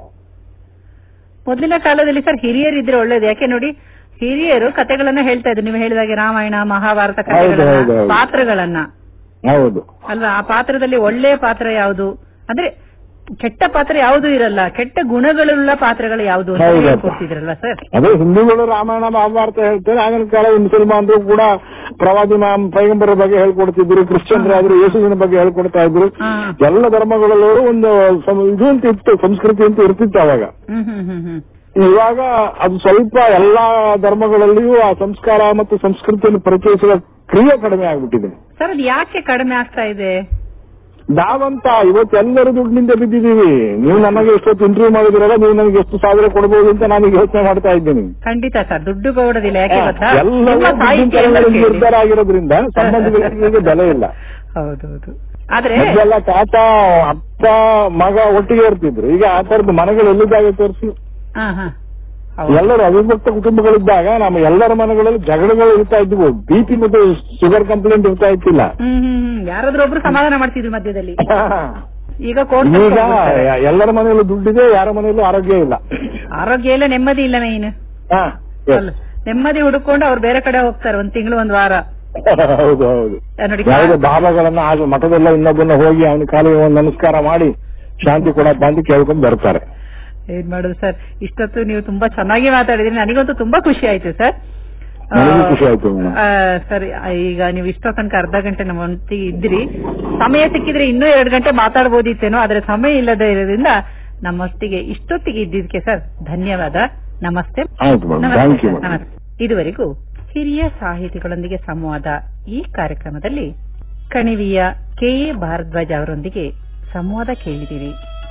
ಮೊದಲಿನ ಕಾಲದಲ್ಲಿ ಸರ್ ಹಿರಿಯರು ಇದ್ರೆ ಒಳ್ಳೇದು ಯಾಕೆ ನೋಡಿ ಹಿರಿಯರು ಕಥೆಗಳನ್ನ ಹೇಳ್ತಾ ಇದ್ರು ನೀವು ಹೇಳಿದಾಗೆ ರಾಮಾಯಣ ಮಹಾಭಾರತ ಹೌದು, ಹೌದು, ಕಥೆಗಳನ್ನ ಹೌದು. ಪಾತ್ರಗಳನ್ನ ಹೌದು ಅಲ್ವಾ ಆ ಪಾತ್ರದಲ್ಲಿ ಒಳ್ಳೆ ಪಾತ್ರ ಯಾವುದು ಅಂದ್ರೆ ಕೆಟ್ಟ ಪಾತ್ರ ಯಾವುದು ಇರಲ್ಲ ಕೆಟ್ಟ ಗುಣಗಳುಳ್ಳ ಪಾತ್ರಗಳು ಯಾವುದು ಅಂತ ಹೌದು. ಹೇಳ್ಕೊಡ್ತಿದ್ರಲ್ಲ ಸರ್ ಅದೇ ಹಿಂದೂಗಳು ರಾಮಾಯಣ ಮಹಾಭಾರತ ಹೇಳ್ತಾರೆ ಆಗಿನ ಕಾಲ ಮುಸಲ್ಮಾನರು ಕೂಡ ಪ್ರವಾದಿ ಮಾಮ್ ಪೈಗಂಬರ ಬಗ್ಗೆ ಹೇಳ್ಕೊಡ್ತಿದ್ರು ಕ್ರಿಶ್ಚಿಯನ್ರಾದ್ರು ಯೇಸುವಿನ ಬಗ್ಗೆ ಹೇಳ್ಕೊಡ್ತಾ ಇದ್ರು ಹಾ. ಎಲ್ಲ ಧರ್ಮಗಳಲ್ಲೂ ಒಂದು ಸಂ- ಇದು ಅಂತ ಇತ್ತು ಸಂಸ್ಕೃತಿ ಅಂತ ಇರ್ತಿತ್ತು ಅವಾಗ ಹ್ಮ್ ಹ್ಮ್ ಹ್ಮ್ ಹ್ಮ್ ಇವಾಗ ಅದು ಸ್ವಲ್ಪ ಎಲ್ಲಾ ಧರ್ಮಗಳಲ್ಲಿಯೂ ಆ ಸಂಸ್ಕಾರ ಮತ್ತು ಸಂಸ್ಕೃತಿಯನ್ನು ಪರಿಚಯಿಸುವ ಕ್ರಿಯೆ ಕಡಿಮೆ ಆಗ್ಬಿಟ್ಟಿದೆ ಸರ್ ಅದು ಯಾಕೆ ಕಡಿಮೆ ಆಗ್ತಾ ಇದೆ ನಾವಂತ ಇವತ್ತೆಲ್ಲರೂ ದುಡ್ಡಿನಿಂದ ಬಿದ್ದಿದ್ದೀವಿ ನೀವು ನಮಗೆ ಎಷ್ಟೊತ್ತು ಇಂಟರ್ವ್ಯೂ ಮಾಡಿದಿರಲ್ಲ ನೀವು ನನಗೆ ಎಷ್ಟು ಸಾವಿರ ಕೊಡಬಹುದು ಅಂತ ನಾನೀಗ ಯೋಚನೆ ಮಾಡ್ತಾ ಇದ್ದೀನಿ ಖಂಡಿತ ಸರ್ ದುಡ್ಡು ಕೊಡೋದಿಲ್ಲ ಯಾಕೆ ಗೊತ್ತಾ ಎಲ್ಲವೂ ನಿಮ್ಮ ಸಾಹಿತ್ಯ ಎಲ್ಲ ದುಡ್ಡಿನ ಕೇಳಿ. ನಿರ್ಧಾರ ಆಗಿರೋದ್ರಿಂದ ಸಂಬಂಧಗಳಿಗೆ ಈಗ ಬೆಲೆ ಇಲ್ಲ ಹೌದೌದು ಆದ್ರೆ ಮೊದಲೆಲ್ಲ ತಾತ ಅಪ್ಪ ಮಗ ಒಟ್ಟಿಗೆ ಇರ್ತಿದ್ರು ಈಗ ಆ ತರದ ಮನೆಗಳು ಎಲ್ಲಿದ್ದಾಗ ತೋರಿಸಿ ಹಾ ಹಾ ಹೌದು. ಎಲ್ಲರೂ ಅವಿಭಕ್ತ ಕುಟುಂಬಗಳಿದ್ದಾಗ ನಮ್ಮ ಎಲ್ಲರ ಮನೆಗಳಲ್ಲಿ ಜಗಳಗಳು ಇರ್ತಾ ಇದ್ವು ಬಿಪಿ ಮತ್ತು ಶುಗರ್ ಕಂಪ್ಲೇಂಟ್ ಇರ್ತಾ ಇತ್ತಿಲ್ಲ ಹ್ಮ್ ಹ್ಮ್ ಹ್ಮ್ ಯಾರಾದ್ರೂ ಒಬ್ರು ಸಮಾಧಾನ ಮಾಡ್ತಿದ್ರು ಮಧ್ಯದಲ್ಲಿ ಈಗ ಕೋರ್ಟ್ ಈಗ ಎಲ್ಲರ ಮನೆಯಲ್ಲೂ ದುಡ್ಡಿದೆ ಯಾರ ಮನೆಯಲ್ಲೂ ಆರೋಗ್ಯ ಇಲ್ಲ ಆರೋಗ್ಯ ಇಲ್ಲ ನೆಮ್ಮದಿ ಇಲ್ಲ ಮೇನ್ ಹಾ, yes. ಅಲ್ಲ ನೆಮ್ಮದಿ ಹುಡುಕೊಂಡು ಅವ್ರು ಬೇರೆ ಕಡೆ ಹೋಗ್ತಾರೆ ಒಂದ್ ತಿಂಗಳು ಒಂದ್ ವಾರ ಹೌದು ಹೌದು ಆ, ನೋಡಿ ಯಾವುದೇ ಬಾಬಾಗಳನ್ನ ಆಗ ಮಠದೆಲ್ಲ ಇನ್ನೊಬ್ಬನ ಹೋಗಿ ಅವನ ಕಾಲಿಗೆ ಒಂದು ನಮಸ್ಕಾರ ಮಾಡಿ ಶಾಂತಿ ಕೊಡಪ್ಪ ಅಂತ ಕೇಳ್ಕೊಂಡು ಬರ್ತಾರೆ ಏನ್ ಮಾಡುದು ಸರ್ ಇಷ್ಟೊತ್ತು ನೀವು ತುಂಬಾ ಚೆನ್ನಾಗಿ ಮಾತಾಡಿದ್ರಿ ನನಗಂತೂ ತುಂಬಾ ಖುಷಿ ಆಯ್ತು ಸರ್ ಆ, ನನಗೂ ಖುಷಿ ಆಯ್ತು ಮೇಡಮ್. ಆ, ಸರಿ ಆ, ಈಗ ನೀವು ಇಷ್ಟೋ ತನಕ ಅರ್ಧ ಗಂಟೆ ನಮ್ಮ ಒಟ್ಟಿಗೆ ಇದ್ರಿ ಸಮಯ ಸಿಕ್ಕಿದ್ರೆ ಇನ್ನೂ ಎರಡು ಗಂಟೆ ಮಾತಾಡ್ಬೋದಿತ್ತೇನೋ ಆದ್ರೆ ಸಮಯ ಇಲ್ಲದೆ ಇರೋದ್ರಿಂದ ನಮ್ಮೊಟ್ಟಿಗೆ ಇಷ್ಟೊತ್ತಿಗೆ ಇದ್ದಿದ್ದಕ್ಕೆ ಸರ್ ಧನ್ಯವಾದ ನಮಸ್ತೆ ಆಯ್ತು ಮೇಡಮ್ ನಮಸ್ತೆ ಥ್ಯಾಂಕ್ ಯು ಸರ್, ಮೇಡಮ್ ನಮಸ್ತೆ ಇದುವರೆಗೂ ಹಿರಿಯ ಸಾಹಿತಿಗಳೊಂದಿಗೆ ಸಂವಾದ ಈ ಕಾರ್ಯಕ್ರಮದಲ್ಲಿ ಕಣಿವಿಯ ಕೆಎ ಭಾರದ್ವಾಜ್ ಅವರೊಂದಿಗೆ ಸಂವಾದ ಕೇಳಿದಿರಿ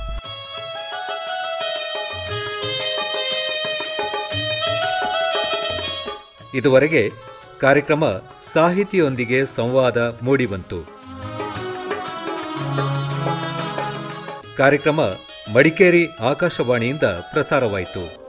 ಇದುವರೆಗೆ ಕಾರ್ಯಕ್ರಮ ಸಾಹಿತಿಯೊಂದಿಗೆ ಸಂವಾದ ಮೂಡಿಬಂತು ಕಾರ್ಯಕ್ರಮ ಮಡಿಕೇರಿ ಆಕಾಶವಾಣಿಯಿಂದ ಪ್ರಸಾರವಾಯಿತು